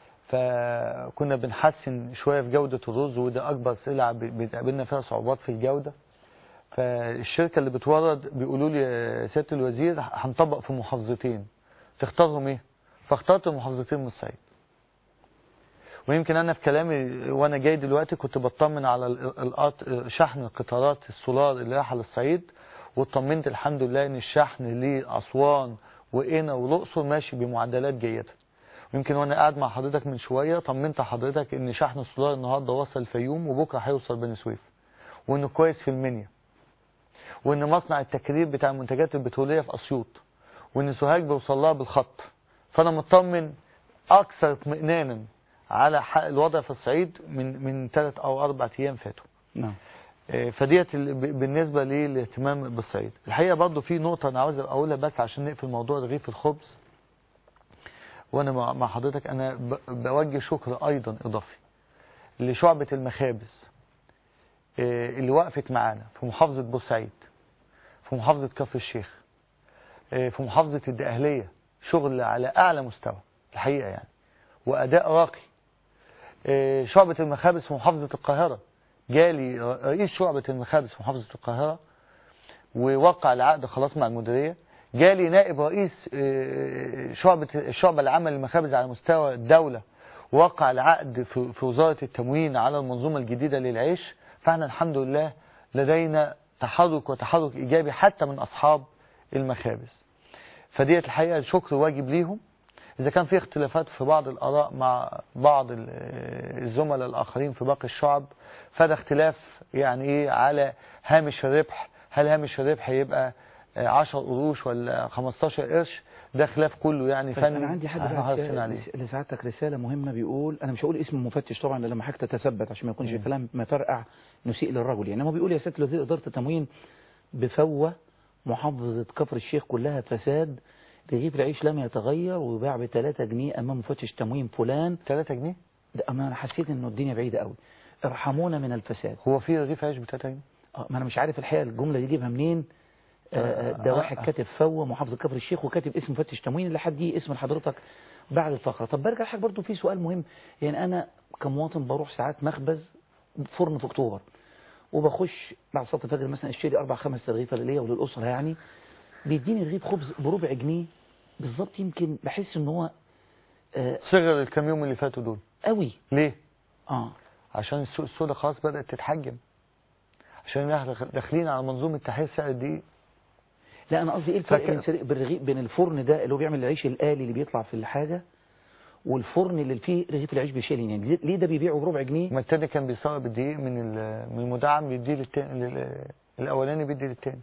Speaker 4: فكنا بنحسن شويه في جوده الرز وده اكبر سلعه ب- بتقابلنا فيها صعوبات في الجوده فالشركه اللي بتورد بيقولوا لي يا سياده الوزير هنطبق في محافظتين تختارهم ايه فاخترت المحافظتين من الصعيد ويمكن انا في كلامي وانا جاي دلوقتي كنت بطمن على ال- القط- شحن قطارات السولار اللي رايحه للصعيد واطمنت الحمد لله ان الشحن لاسوان وقنا والاقصر ماشي بمعدلات جيده ويمكن وانا قاعد مع حضرتك من شويه طمنت حضرتك ان شحن السولار النهارده وصل الفيوم وبكره هيوصل بني سويف وانه كويس في المنيا وان مصنع التكرير بتاع المنتجات البتروليه في اسيوط وان سوهاج بيوصل لها بالخط فانا مطمن اكثر اطمئنانا على ح- الوضع في الصعيد من من ثلاث او اربع ايام فاتوا
Speaker 3: نعم
Speaker 4: آه، فديت ال- ب- بالنسبه للاهتمام بالصعيد الحقيقه برضو في نقطه انا عاوز اقولها بس عشان نقفل موضوع رغيف الخبز وانا مع مع حضرتك انا ب- بوجه شكر ايضا اضافي لشعبه المخابز آه، اللي وقفت معانا في محافظه بورسعيد في محافظه كفر الشيخ آه، في محافظه الدقهليه شغل على اعلى مستوى الحقيقه يعني واداء راقي آه، شعبة المخابز في محافظة القاهرة جالي رئيس شعبة المخابز في محافظة القاهرة ووقع العقد خلاص مع المديرية جالي نائب رئيس آه، شعبة الشعبة العامة للمخابز على مستوى الدولة ووقع العقد في في وزارة التموين على المنظومة الجديدة للعيش فاحنا الحمد لله لدينا تحرك وتحرك إيجابي حتى من أصحاب المخابز فديت الحقيقة الشكر واجب ليهم إذا كان في اختلافات في بعض الآراء مع بعض ال- الزملاء الآخرين في باقي الشعب فده اختلاف يعني إيه على هامش الربح هل هامش الربح يبقى آه، 10 قروش ولا 15 قرش ده خلاف كله يعني
Speaker 3: طيب
Speaker 4: فني
Speaker 3: انا عندي حد
Speaker 4: احنا
Speaker 3: بعت
Speaker 4: حريصين عليه
Speaker 3: رس- لسعادتك رساله مهمه بيقول انا مش هقول اسم المفتش طبعا لما حضرتك تتثبت عشان ما يكونش
Speaker 4: مم.
Speaker 3: كلام مفرقع نسيء للرجل يعني هو بيقول يا سياده الوزير اداره التموين بفوه محافظه كفر الشيخ كلها فساد رغيف العيش لم يتغير وباع ب 3 جنيه امام مفتش تموين فلان
Speaker 4: 3 جنيه
Speaker 3: ده اما انا حسيت انه الدنيا بعيده قوي ارحمونا من الفساد
Speaker 4: هو في رغيف عيش ب 3 جنيه
Speaker 3: اه ما انا مش عارف الحقيقه الجمله دي جيبها منين آه، ده
Speaker 4: آه،
Speaker 3: واحد
Speaker 4: آه.
Speaker 3: كاتب فوة محافظ كفر الشيخ وكاتب اسم مفتش تموين اللي حد اسم حضرتك بعد الفقرة طب برجع لحضرتك برضو في سؤال مهم يعني أنا كمواطن بروح ساعات مخبز فرن في أكتوبر وبخش بعد صلاة الفجر مثلا اشتري أربع خمس رغيفة ليا وللأسرة يعني بيديني رغيف خبز بربع جنيه بالظبط يمكن بحس إن هو آه
Speaker 4: صغر الكام يوم اللي فاتوا دول
Speaker 3: قوي
Speaker 4: ليه؟
Speaker 3: اه
Speaker 4: عشان السوق السوداء خلاص بدأت تتحجم عشان احنا داخلين على منظومة تحرير سعر الدقيق
Speaker 3: لا انا قصدي ايه الفرق
Speaker 4: فاكر-
Speaker 3: بين سري- بالرغيف بين الفرن ده اللي هو بيعمل العيش الآلي اللي بيطلع في الحاجة والفرن اللي فيه رغيف العيش بيشيل يعني ليه- ليه ده بيبيعه بربع جنيه
Speaker 4: ما التاني كان بيسرق بالدقيق من ال- من المدعم بيديه للتاني لل- الاولاني بيدي للتاني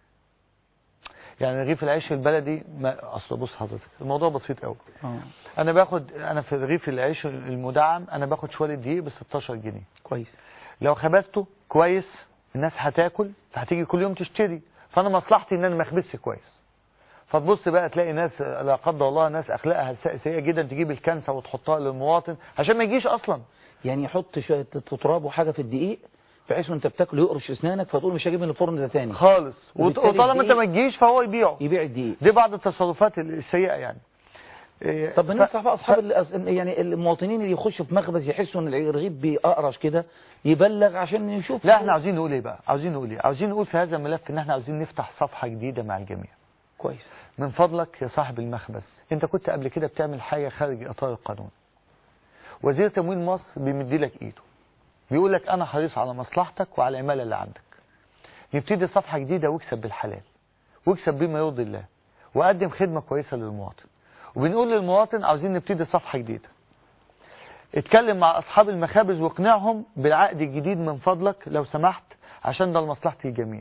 Speaker 4: يعني رغيف العيش البلدي ما اصل بص حضرتك الموضوع بسيط قوي
Speaker 3: اه
Speaker 4: انا باخد انا في رغيف العيش المدعم انا باخد شويه دقيق ب 16 جنيه
Speaker 3: كويس
Speaker 4: لو خبزته كويس الناس هتاكل فهتيجي كل يوم تشتري فانا مصلحتي ان انا ما اخبزش كويس فتبص بقى تلاقي ناس لا قدر الله ناس اخلاقها سيئة- سيئه جدا تجيب الكنسه وتحطها للمواطن عشان ما يجيش اصلا
Speaker 3: يعني يحط شوية تراب وحاجة في الدقيق بحيث انت بتاكل يقرش اسنانك فتقول مش هجيب من الفرن ده تاني
Speaker 4: خالص وط-
Speaker 3: وبالتالي
Speaker 4: وطالما انت
Speaker 3: الدقيق
Speaker 4: ما تجيش فهو يبيعه
Speaker 3: يبيع الدقيق
Speaker 4: دي بعض التصرفات السيئه يعني إيه،
Speaker 3: طب
Speaker 4: ف-
Speaker 3: بننصح بقى اصحاب ال- يعني المواطنين اللي يخشوا في مخبز يحسوا ان الرغيف بيقرش كده يبلغ عشان نشوف
Speaker 4: لا احنا عاوزين نقول ايه بقى عاوزين نقول ايه عاوزين نقول في هذا الملف ان احنا عاوزين نفتح صفحه جديده مع الجميع
Speaker 3: كويس
Speaker 4: من فضلك يا صاحب المخبز انت كنت قبل كده بتعمل حاجه خارج اطار القانون وزير تموين مصر بيمدي لك ايده بيقول لك انا حريص على مصلحتك وعلى العماله اللي عندك نبتدي صفحه جديده واكسب بالحلال واكسب بما يرضي الله وقدم خدمه كويسه للمواطن وبنقول للمواطن عاوزين نبتدي صفحه جديده اتكلم مع اصحاب المخابز واقنعهم بالعقد الجديد من فضلك لو سمحت عشان ده لمصلحه الجميع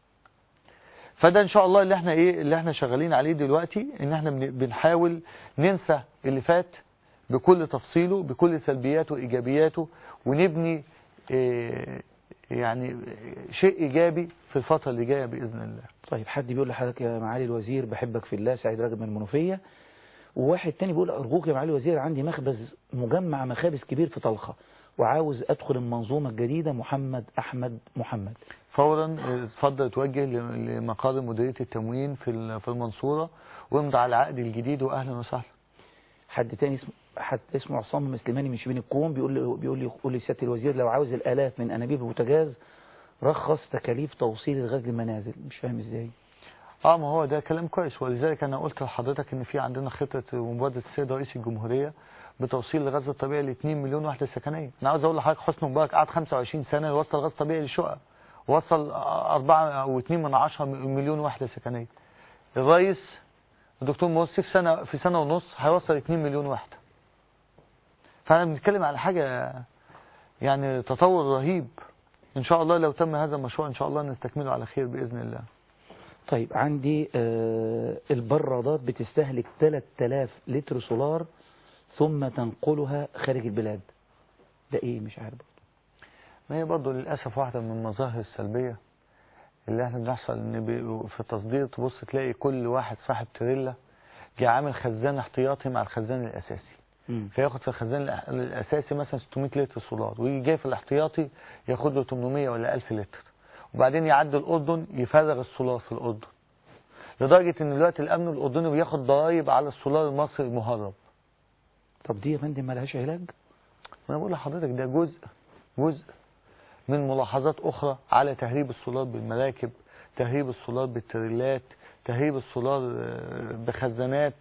Speaker 4: فده ان شاء الله اللي احنا ايه اللي احنا شغالين عليه دلوقتي ان احنا بن- بنحاول ننسى اللي فات بكل تفصيله بكل سلبياته وايجابياته ونبني إيه يعني شيء ايجابي في الفتره اللي جايه باذن الله
Speaker 3: طيب حد بيقول لحضرتك يا معالي الوزير بحبك في الله سعيد راجب من المنوفية وواحد تاني بيقول أرجوك يا معالي الوزير عندي مخبز مجمع مخابز كبير في طلخة وعاوز أدخل المنظومة الجديدة محمد أحمد محمد
Speaker 4: فورا اه، اتفضل توجه ل- لمقر مديريه التموين في ال- في المنصوره وامضي على العقد الجديد واهلا وسهلا
Speaker 3: حد تاني اسمه حد اسمه عصام مسلماني من شبين الكوم بيقول لي بيقول لي قول لي سياده الوزير لو عاوز الالاف من انابيب البوتاجاز رخص تكاليف توصيل الغاز للمنازل مش فاهم ازاي
Speaker 4: اه ما هو ده كلام كويس ولذلك انا قلت لحضرتك ان في عندنا خطه مبادره السيد رئيس الجمهوريه بتوصيل الغاز الطبيعي ل 2 مليون وحده سكنيه انا عاوز اقول لحضرتك حسني مبارك قعد 25 سنه يوصل غاز طبيعي للشقق وصل 4 او 2 من 10 مليون وحده سكنيه الرئيس الدكتور مرسي في سنه في سنه ونص هيوصل 2 مليون وحده فانا بنتكلم على حاجه يعني تطور رهيب ان شاء الله لو تم هذا المشروع ان شاء الله نستكمله على خير باذن الله
Speaker 3: طيب عندي آه البرادات بتستهلك 3000 لتر سولار ثم تنقلها خارج البلاد ده ايه مش عارف
Speaker 4: ما هي برضه للأسف واحدة من المظاهر السلبية اللي احنا بنحصل ان بي- في التصدير تبص تلاقي كل واحد صاحب تريلا جه عامل خزان احتياطي مع الخزان الأساسي
Speaker 3: مم.
Speaker 4: فياخد في الخزان الأح- الأساسي مثلا 600 لتر سولار ويجي جاي في الاحتياطي ياخد له 800 ولا 1000 لتر وبعدين يعدي الأردن يفرغ السولار في الأردن لدرجة ان دلوقتي الأمن الأردني بياخد ضرايب على السولار المصري المهرب
Speaker 3: طب دي يا فندم مالهاش علاج
Speaker 4: انا بقول لحضرتك ده جزء جزء من ملاحظات اخرى على تهريب السولار بالمراكب تهريب السولار بالتريلات تهريب السولار آه، بخزانات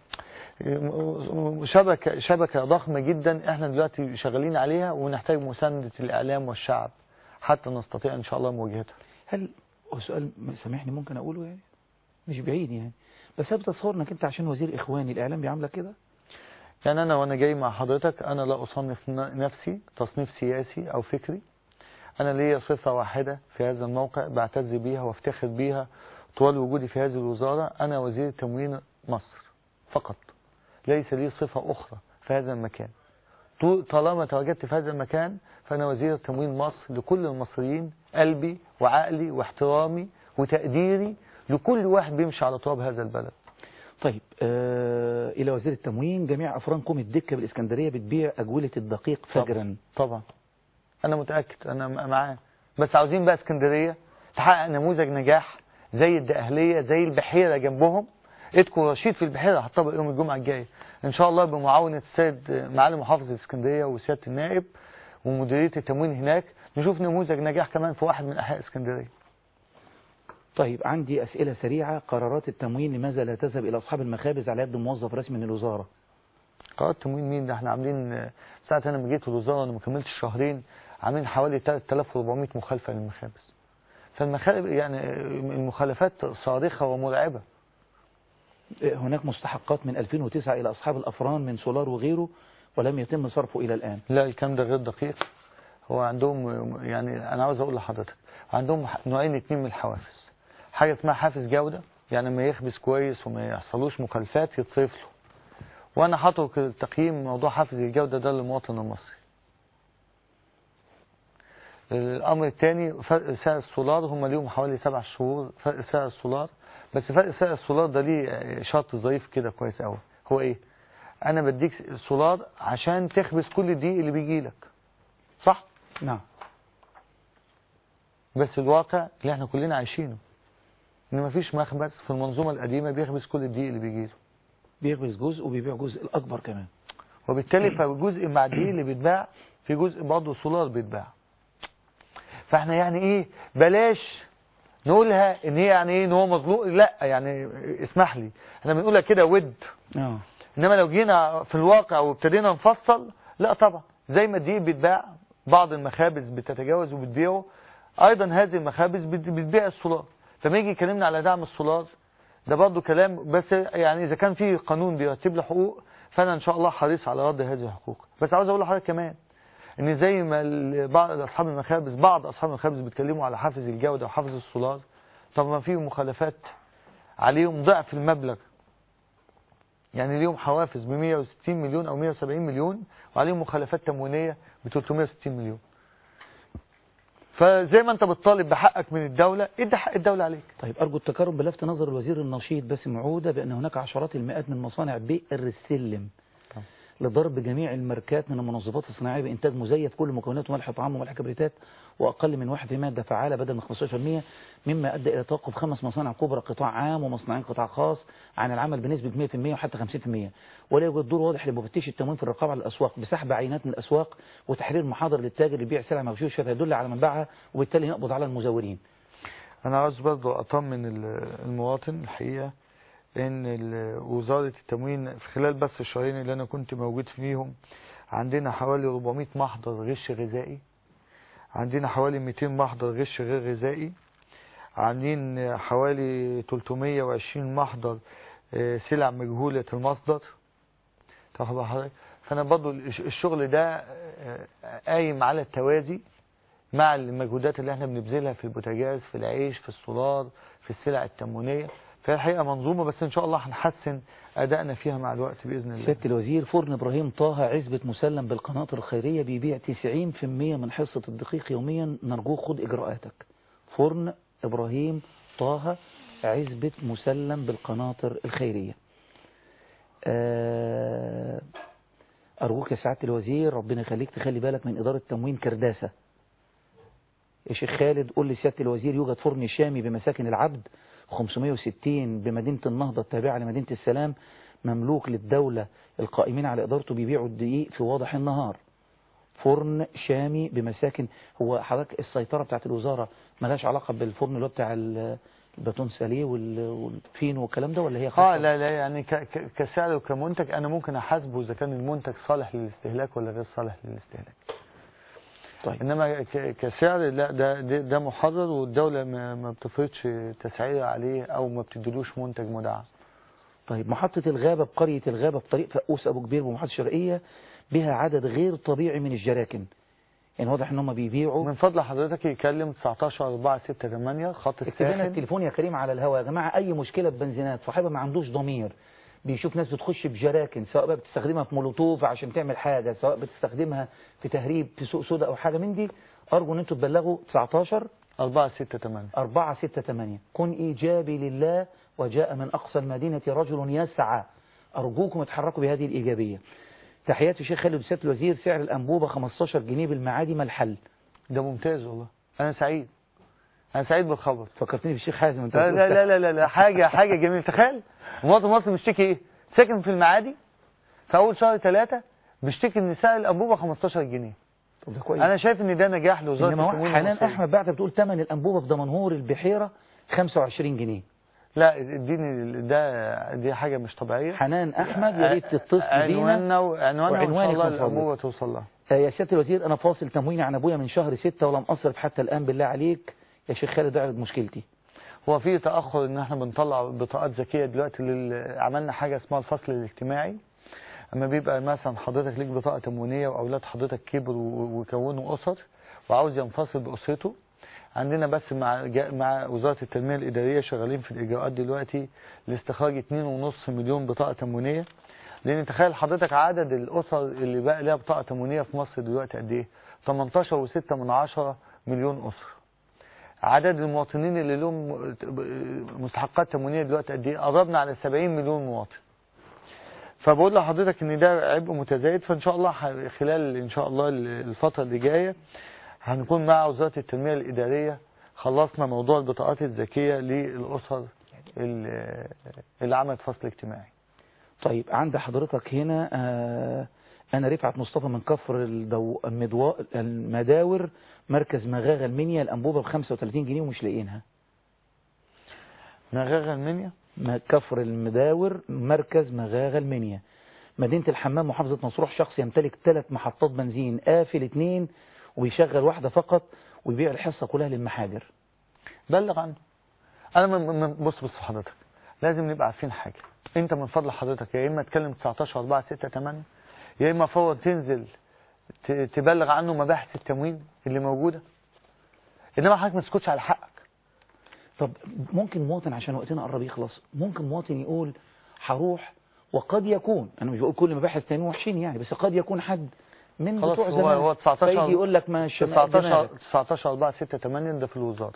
Speaker 4: آه، شبكة شبكة ضخمة جدا احنا دلوقتي شغالين عليها ونحتاج مساندة الإعلام والشعب حتى نستطيع إن شاء الله مواجهتها
Speaker 3: هل هو سؤال سامحني ممكن اقوله يعني مش بعيد يعني بس انا بتصور انك انت عشان وزير اخواني الاعلام بيعاملك كده
Speaker 4: يعني أنا وأنا جاي مع حضرتك أنا لا أصنف ن- نفسي تصنيف سياسي أو فكري أنا ليا صفة واحدة في هذا الموقع بعتز بيها وافتخر بيها طوال وجودي في هذه الوزارة أنا وزير تموين مصر فقط ليس لي صفة أخرى في هذا المكان طو- طالما تواجدت في هذا المكان فأنا وزير تموين مصر لكل المصريين قلبي وعقلي واحترامي وتقديري لكل واحد بيمشي على تراب هذا البلد
Speaker 3: طيب آه الى وزير التموين جميع افرانكم الدكه بالاسكندريه بتبيع اجوله الدقيق فجرا
Speaker 4: طبعا انا متاكد انا م- معاه بس عاوزين بقى اسكندريه تحقق نموذج نجاح زي الدقهليه زي البحيره جنبهم ادكوا رشيد في البحيره هطبق يوم الجمعه الجايه ان شاء الله بمعاونه السيد معالي محافظ الاسكندريه وسياده النائب ومديريه التموين هناك نشوف نموذج نجاح كمان في واحد من احياء اسكندريه
Speaker 3: طيب عندي أسئلة سريعة قرارات التموين لماذا لا تذهب إلى أصحاب المخابز على يد موظف رسمي من الوزارة
Speaker 4: قرارات تموين مين ده احنا عاملين ساعة انا لما جيت الوزارة انا ما كملتش شهرين عاملين حوالي 3400 مخالفة للمخابز فالمخالف يعني المخالفات صارخة ومرعبة
Speaker 3: هناك مستحقات من 2009 إلى أصحاب الأفران من سولار وغيره ولم يتم صرفه إلى الآن
Speaker 4: لا الكلام ده غير دقيق هو عندهم يعني انا عاوز اقول لحضرتك عندهم نوعين اتنين من الحوافز حاجة اسمها حافز جودة يعني ما يخبز كويس وما يحصلوش مخالفات يتصرف له وانا حاطط التقييم موضوع حافز الجودة ده للمواطن المصري الامر الثاني فرق سعر السولار هم ليهم حوالي سبع شهور فرق سعر السولار بس فرق سعر السولار ده ليه شرط ظريف كده كويس قوي هو ايه انا بديك سولار عشان تخبز كل الدقيق اللي بيجي لك صح
Speaker 3: نعم
Speaker 4: بس الواقع اللي احنا كلنا عايشينه ان مفيش مخبز في المنظومه القديمه بيخبز كل الدقيق اللي بيجي له
Speaker 3: بيخبز جزء وبيبيع جزء الأكبر كمان
Speaker 4: وبالتالي فجزء مع الدقيق اللي بيتباع في جزء برضه سولار بيتباع فاحنا يعني ايه بلاش نقولها ان هي يعني ايه ان هو مظلوم لا يعني اسمح لي احنا بنقولها كده ود
Speaker 3: اه
Speaker 4: انما لو جينا في الواقع وابتدينا نفصل لا طبعا زي ما الدقيق بيتباع بعض المخابز بتتجاوز وبتبيعه ايضا هذه المخابز بت- بتبيع السولار فما يجي يكلمنا على دعم السولار ده برضه كلام بس يعني اذا كان في قانون بيرتب له حقوق فانا ان شاء الله حريص على رد هذه الحقوق بس عاوز اقول لحضرتك كمان ان زي ما ال- بعض اصحاب المخابز بعض اصحاب المخابز بيتكلموا على حافز الجوده وحافز السولار طب ما في مخالفات عليهم ضعف المبلغ يعني ليهم حوافز ب 160 مليون او 170 مليون وعليهم مخالفات تموينيه ب 360 مليون فزي ما انت بتطالب بحقك من الدوله ادي حق الدوله عليك
Speaker 3: طيب أرجو التكرم بلفت نظر الوزير النشيط باسم عودة بأن هناك عشرات المئات من مصانع بئر السلم
Speaker 4: طبعا.
Speaker 3: لضرب جميع الماركات من المنظفات الصناعية بإنتاج مزيف كل مكوناته ملح طعام وملح كبريتات وأقل من 1% مادة فعالة بدل من 15% مما أدى إلى توقف خمس مصانع كبرى قطاع عام ومصنعين قطاع خاص عن العمل بنسبة 100% وحتى 50% ولا يوجد دور واضح لمفتش التموين في الرقابة على الأسواق بسحب عينات من الأسواق وتحرير محاضر للتاجر اللي يبيع سلع مغشوشة فيدل على منبعها وبالتالي نقبض على المزورين
Speaker 4: انا عاوز برضه اطمن ال- المواطن الحقيقه ان ال- وزاره التموين في خلال بس الشهرين اللي انا كنت موجود فيهم عندنا حوالي 400 محضر غش غذائي عندنا حوالي 200 محضر غش غير غذائي عاملين حوالي 320 محضر آه، سلع مجهولة المصدر تاخد بال حضرتك فانا برضو الش- الشغل ده آه، قايم على التوازي مع المجهودات اللي احنا بنبذلها في البوتاجاز في العيش في السولار في السلع التموينية فهي الحقيقة منظومة بس ان شاء الله هنحسن ادائنا فيها مع الوقت باذن الله
Speaker 3: سيادة الوزير فرن إبراهيم طه عزبة مسلم بالقناطر الخيرية بيبيع 90% من حصة الدقيق يوميا نرجوك خد إجراءاتك فرن إبراهيم طه عزبة مسلم بالقناطر الخيرية آه، أرجوك يا سعادة الوزير ربنا يخليك تخلي بالك من إدارة تموين كرداسة يا شيخ خالد قول لي سيادة الوزير يوجد فرن شامي بمساكن العبد 560 بمدينة النهضة التابعة لمدينة السلام مملوك للدولة القائمين على إدارته بيبيعوا الدقيق في واضح النهار فرن شامي بمساكن هو حضرتك السيطرة بتاعت الوزارة ملهاش علاقة بالفرن اللي هو بتاع ال- الباتون ساليه وال- والفين والكلام ده ولا هي
Speaker 4: اه
Speaker 3: خاصة؟
Speaker 4: لا لا يعني ك- ك- كسعر وكمنتج انا ممكن احاسبه اذا كان المنتج صالح للاستهلاك ولا غير صالح للاستهلاك
Speaker 3: طيب
Speaker 4: انما ك- كسعر لا ده ده, ده محرر والدوله ما, ما بتفرضش تسعير عليه او ما بتدلوش منتج مدعم
Speaker 3: طيب محطة الغابة بقرية الغابة بطريق فقوس أبو كبير بمحطة الشرقية بها عدد غير طبيعي من الجراكن يعني واضح ان هم بيبيعوا
Speaker 4: من فضل حضرتك يكلم 19 4 6 8 خط
Speaker 3: اكتب لنا
Speaker 4: الساخن
Speaker 3: التليفون يا كريم على الهواء يا جماعة أي مشكلة ببنزينات صاحبها ما عندوش ضمير بيشوف ناس بتخش بجراكن سواء بقى بتستخدمها في مولوتوف عشان تعمل حاجة سواء بتستخدمها في تهريب في سوق سودا أو حاجة من دي أرجو إن أنتوا تبلغوا 19
Speaker 4: 4 6 8
Speaker 3: 4 6 8 كن إيجابي لله وجاء من أقصى المدينة رجل يسعى أرجوكم اتحركوا بهذه الإيجابية تحياتي الشيخ خالد سيادة الوزير سعر الأنبوبة 15 جنيه بالمعادي ما الحل
Speaker 4: ده ممتاز والله انا سعيد انا سعيد بالخبر
Speaker 3: فكرتني بالشيخ حازم انت
Speaker 4: لا
Speaker 3: بتقول
Speaker 4: لا لا لا, لا, لا حاجه حاجه جميله تخيل مواطن مصري بيشتكي ايه ساكن في المعادي في اول شهر ثلاثة بيشتكي ان سعر الانبوبه 15 جنيه
Speaker 3: طب ده كويس
Speaker 4: انا شايف ان ده نجاح لوزاره
Speaker 3: انما
Speaker 4: التموين
Speaker 3: حنان
Speaker 4: المصرية.
Speaker 3: احمد بعد بتقول ثمن الانبوبه في دمنهور البحيره 25 جنيه
Speaker 4: لا اديني ده دي حاجه مش طبيعيه
Speaker 3: حنان احمد يا ريت تتصل بينا
Speaker 4: عنواننا وعنواننا وان شاء
Speaker 3: وعنوانك
Speaker 4: الله
Speaker 3: من فضلك.
Speaker 4: الانبوبه توصل لها
Speaker 3: آه، يا سياده الوزير انا فاصل تمويني عن ابويا من شهر ستة ولم اصرف حتى الان بالله عليك يا شيخ خالد اعرض مشكلتي
Speaker 4: هو في تاخر ان احنا بنطلع بطاقات ذكيه دلوقتي لل... عملنا حاجه اسمها الفصل الاجتماعي اما بيبقى مثلا حضرتك ليك بطاقه تموينيه واولاد حضرتك كبروا وكونوا اسر وعاوز ينفصل باسرته عندنا بس مع جا- مع وزاره التنميه الاداريه شغالين في الاجراءات دلوقتي لاستخراج 2.5 مليون بطاقه تموينيه لان تخيل حضرتك عدد الاسر اللي بقى لها بطاقه تموينيه في مصر دلوقتي قد ايه 18.6 من عشرة مليون اسره عدد المواطنين اللي لهم مستحقات تموينيه دلوقتي قد ايه قربنا على 70 مليون مواطن فبقول لحضرتك ان ده عبء متزايد فان شاء الله ح- خلال ان شاء الله الفتره اللي جايه هنكون مع وزاره التنميه الاداريه خلصنا موضوع البطاقات الذكيه للاسر اللي اللي عملت فصل اجتماعي
Speaker 3: طيب عند حضرتك هنا آه انا رفعت مصطفى من كفر الدو... المدوا... المداور مركز مغاغه المنيا الانبوبه ب 35 جنيه ومش لاقيينها
Speaker 4: مغاغه المنيا
Speaker 3: م- كفر المداور مركز مغاغه المنيا مدينة الحمام محافظة مطروح شخص يمتلك ثلاث محطات بنزين قافل اثنين وبيشغل واحدة فقط ويبيع الحصة كلها للمحاجر
Speaker 4: بلغ عنه انا من من بص بص حضرتك لازم نبقى عارفين حاجه انت من فضل حضرتك يا اما تكلم 19 4 6 8 يا اما فور تنزل ت- تبلغ عنه مباحث التموين اللي موجوده انما حضرتك ما تسكتش على حقك
Speaker 3: طب ممكن مواطن عشان وقتنا قرب يخلص ممكن مواطن يقول هروح وقد يكون انا مش بقول كل مباحث تاني وحشين يعني بس قد يكون حد من
Speaker 4: خلاص
Speaker 3: بتوع
Speaker 4: هو
Speaker 3: زمان
Speaker 4: هو 19
Speaker 3: فيجي يقول لك ما
Speaker 4: 19 19 4 6 8 ده في الوزاره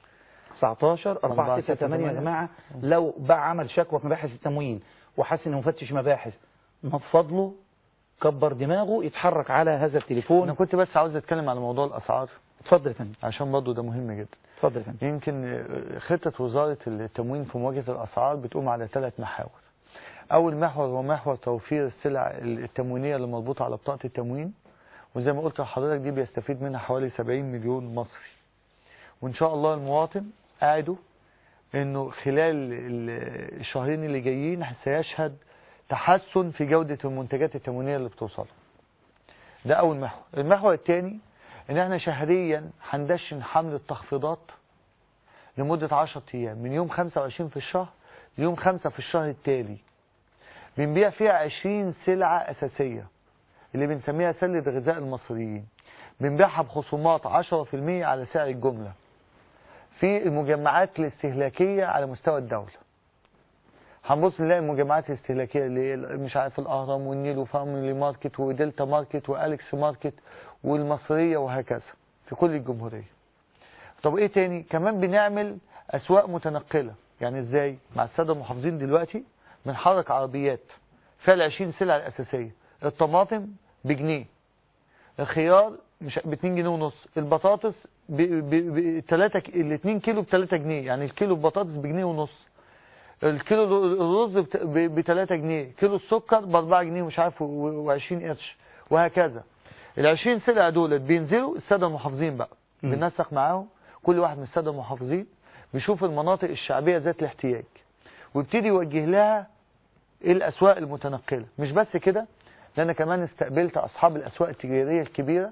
Speaker 3: 19 4 6 8 يا
Speaker 4: 8.
Speaker 3: جماعه لو بقى عمل شكوى في مباحث التموين وحس انه مفتش مباحث ما فضله كبر دماغه يتحرك على هذا التليفون
Speaker 4: انا كنت بس عاوز اتكلم على موضوع الاسعار
Speaker 3: اتفضل يا فندم
Speaker 4: عشان برضه ده مهم جدا
Speaker 3: اتفضل يا فندم
Speaker 4: يمكن خطة وزارة التموين في مواجهة الأسعار بتقوم على ثلاث محاور أول محور هو محور توفير السلع التموينية اللي مربوطة على بطاقة التموين وزي ما قلت لحضرتك دي بيستفيد منها حوالي 70 مليون مصري وإن شاء الله المواطن قاعده إنه خلال ال- الشهرين اللي جايين سيشهد تحسن في جودة المنتجات التموينية اللي بتوصل ده أول محور المحور الثاني إن احنا شهريا هندشن حملة تخفيضات لمدة 10 أيام من يوم 25 في الشهر ليوم 5 في الشهر التالي بنبيع فيها 20 سلعة أساسية اللي بنسميها سلة غذاء المصريين بنبيعها بخصومات 10% على سعر الجملة في المجمعات الاستهلاكية على مستوى الدولة هنبص نلاقي المجمعات الاستهلاكية اللي مش عارف الأهرام والنيل وفاميلي ماركت ودلتا ماركت وأليكس ماركت والمصرية وهكذا في كل الجمهورية طب ايه تاني كمان بنعمل اسواق متنقلة يعني ازاي مع السادة المحافظين دلوقتي بنحرك عربيات فيها ال 20 سلعة الاساسية الطماطم بجنيه الخيار مش ب 2 جنيه ونص البطاطس ب ب ب 3 ال 2 كيلو ب 3 جنيه يعني الكيلو بطاطس بجنيه ونص الكيلو الرز ب 3 جنيه كيلو السكر ب 4 جنيه مش عارف و20 قرش وهكذا ال 20 سلعة دولت بينزلوا السادة المحافظين بقى بننسق معاهم كل واحد من السادة المحافظين بيشوف المناطق الشعبية ذات الاحتياج ويبتدي يوجه لها الأسواق المتنقلة مش بس كده لأن كمان استقبلت أصحاب الأسواق التجارية الكبيرة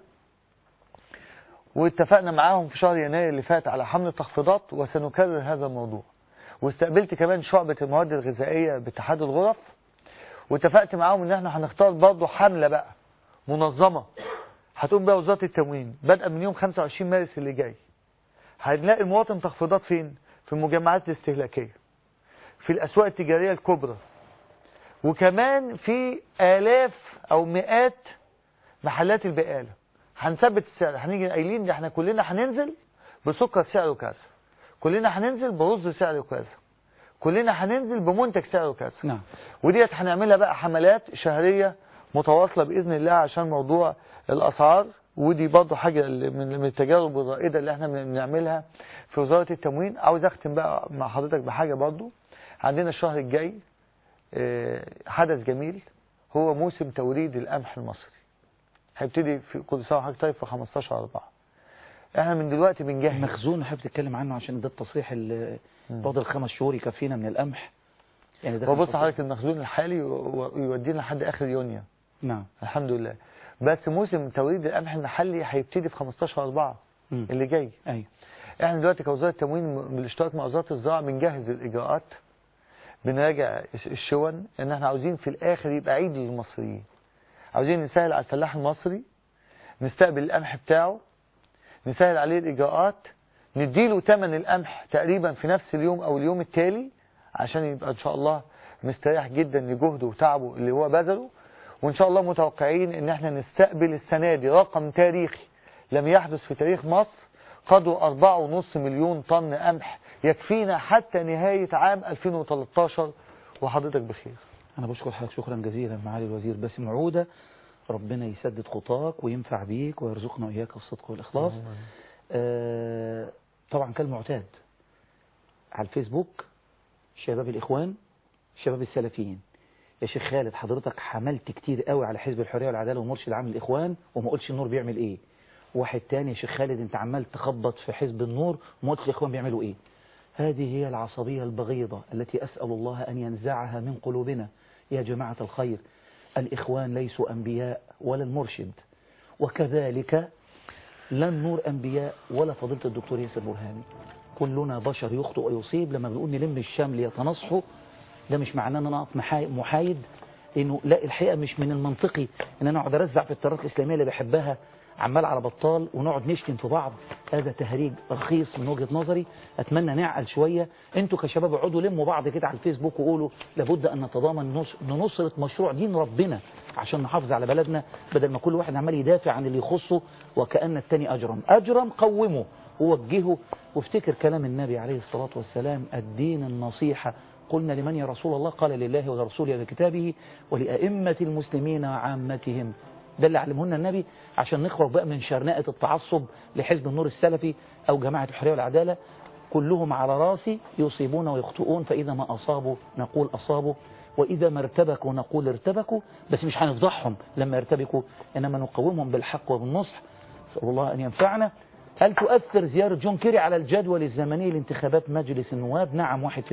Speaker 4: واتفقنا معاهم في شهر يناير اللي فات على حملة تخفيضات وسنكرر هذا الموضوع واستقبلت كمان شعبة المواد الغذائية باتحاد الغرف واتفقت معاهم ان احنا هنختار برضه حملة بقى منظمة هتقوم بها وزارة التموين بدءا من يوم 25 مارس اللي جاي هنلاقي المواطن تخفيضات فين في المجمعات الاستهلاكية في الأسواق التجارية الكبرى وكمان في آلاف أو مئات محلات البقالة هنثبت السعر هنيجي قايلين ده احنا كلنا هننزل بسكر سعره كذا كلنا هننزل برز سعره كذا كلنا هننزل بمنتج سعره كذا
Speaker 3: نعم
Speaker 4: وديت هنعملها بقى حملات شهرية متواصلة بإذن الله عشان موضوع الأسعار ودي برضه حاجة اللي من من التجارب الرائدة اللي احنا بن- بنعملها في وزارة التموين عاوز اختم بقى مع حضرتك بحاجة برضه عندنا الشهر الجاي آه، حدث جميل هو موسم توريد القمح المصري هيبتدي في كل سنة وحضرتك طيب في 15 4 احنا من دلوقتي بنجهز
Speaker 3: مخزون حابب تتكلم عنه عشان ده التصريح اللي
Speaker 4: مم.
Speaker 3: فاضل خمس شهور يكفينا من القمح يعني ده
Speaker 4: هو
Speaker 3: كان
Speaker 4: بص
Speaker 3: تصريح.
Speaker 4: حضرتك المخزون الحالي و- يودينا لحد اخر يونيو
Speaker 3: نعم
Speaker 4: الحمد لله بس موسم توريد القمح المحلي هيبتدي في 15 4
Speaker 3: مم.
Speaker 4: اللي جاي
Speaker 3: ايوه
Speaker 4: احنا دلوقتي كوزاره التموين بالاشتراك مع وزاره الزراعه بنجهز الاجراءات بنراجع الش- الشون ان احنا عاوزين في الاخر يبقى عيد للمصريين عاوزين نسهل على الفلاح المصري نستقبل القمح بتاعه نسهل عليه الاجراءات نديله ثمن القمح تقريبا في نفس اليوم او اليوم التالي عشان يبقى ان شاء الله مستريح جدا لجهده وتعبه اللي هو بذله وان شاء الله متوقعين ان احنا نستقبل السنه دي رقم تاريخي لم يحدث في تاريخ مصر قدره أربعة ونص مليون طن قمح يكفينا حتى نهاية عام 2013 وحضرتك بخير
Speaker 3: انا بشكر حضرتك شكرا جزيلا معالي الوزير باسم عودة ربنا يسدد خطاك وينفع بيك ويرزقنا واياك الصدق والاخلاص آه طبعا كالمعتاد على الفيسبوك شباب الاخوان شباب السلفيين يا شيخ خالد حضرتك حملت كتير قوي على حزب الحريه والعداله والمرشد العام للاخوان وما قلتش النور بيعمل ايه واحد تاني يا شيخ خالد انت عمال تخبط في حزب النور وما قلتش الاخوان بيعملوا ايه هذه هي العصبية البغيضة التي أسأل الله أن ينزعها من قلوبنا يا جماعة الخير الإخوان ليسوا أنبياء ولا المرشد وكذلك لا النور أنبياء ولا فضيلة الدكتور ياسر برهاني كلنا بشر يخطئ ويصيب لما بنقول نلم الشمل يتناصحوا ده مش معناه ان انا اقف محاي- محايد انه لا الحقيقه مش من المنطقي ان انا اقعد ارزع في التيارات الاسلاميه اللي بحبها عمال على بطال ونقعد نشتم في بعض هذا تهريج رخيص من وجهه نظري اتمنى نعقل شويه انتوا كشباب اقعدوا لموا بعض كده على الفيسبوك وقولوا لابد ان نتضامن نص- لنصره مشروع دين ربنا عشان نحافظ على بلدنا بدل ما كل واحد عمال يدافع عن اللي يخصه وكأن التاني أجرم أجرم قومه ووجهه وافتكر كلام النبي عليه الصلاة والسلام الدين النصيحة قلنا لمن يا رسول الله قال لله ولرسوله ولكتابه ولأئمة المسلمين وعامتهم ده اللي علمهن النبي عشان نخرج بقى من شرنقة التعصب لحزب النور السلفي أو جماعة الحرية والعدالة كلهم على راسي يصيبون ويخطئون فإذا ما أصابوا نقول أصابوا وإذا ما ارتبكوا نقول ارتبكوا بس مش هنفضحهم لما يرتبكوا إنما نقومهم بالحق وبالنصح نسأل الله أن ينفعنا هل تؤثر زيارة جون كيري على الجدول الزمني لانتخابات مجلس النواب نعم 1%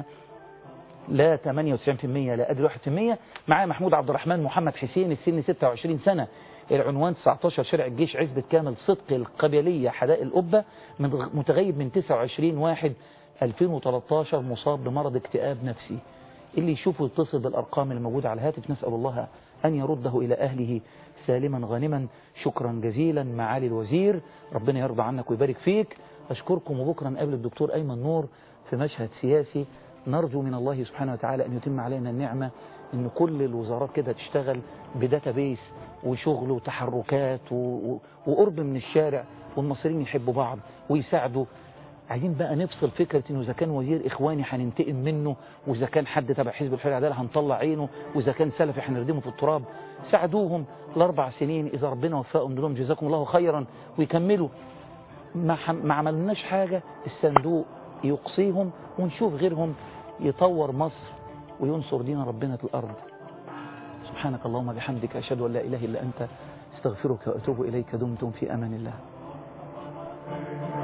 Speaker 3: لا 98% لا أدري 1% معايا محمود عبد الرحمن محمد حسين السن 26 سنة العنوان 19 شارع الجيش عزبة كامل صدق القبلية حدائق القبة من متغيب من 29 واحد 2013 مصاب بمرض اكتئاب نفسي اللي يشوفه يتصل بالأرقام الموجودة على الهاتف نسأل الله أن يرده إلى أهله سالما غانما شكرا جزيلا معالي الوزير ربنا يرضى عنك ويبارك فيك أشكركم وبكرا نقابل الدكتور أيمن نور في مشهد سياسي نرجو من الله سبحانه وتعالى أن يتم علينا النعمة أن كل الوزارات كده تشتغل بداتابيس وشغل وتحركات و... و... وقرب من الشارع والمصريين يحبوا بعض ويساعدوا عايزين بقى نفصل فكرة انه اذا كان وزير اخواني هننتقم منه واذا كان حد تبع حزب الحرية والعدالة هنطلع عينه واذا كان سلفي هنردمه في التراب ساعدوهم الاربع سنين اذا ربنا وفقهم لهم جزاكم الله خيرا ويكملوا ما, ح... ما عملناش حاجة الصندوق يقصيهم ونشوف غيرهم يطور مصر وينصر دين ربنا في الارض سبحانك اللهم بحمدك اشهد ان لا اله الا انت استغفرك واتوب اليك دمتم في امان الله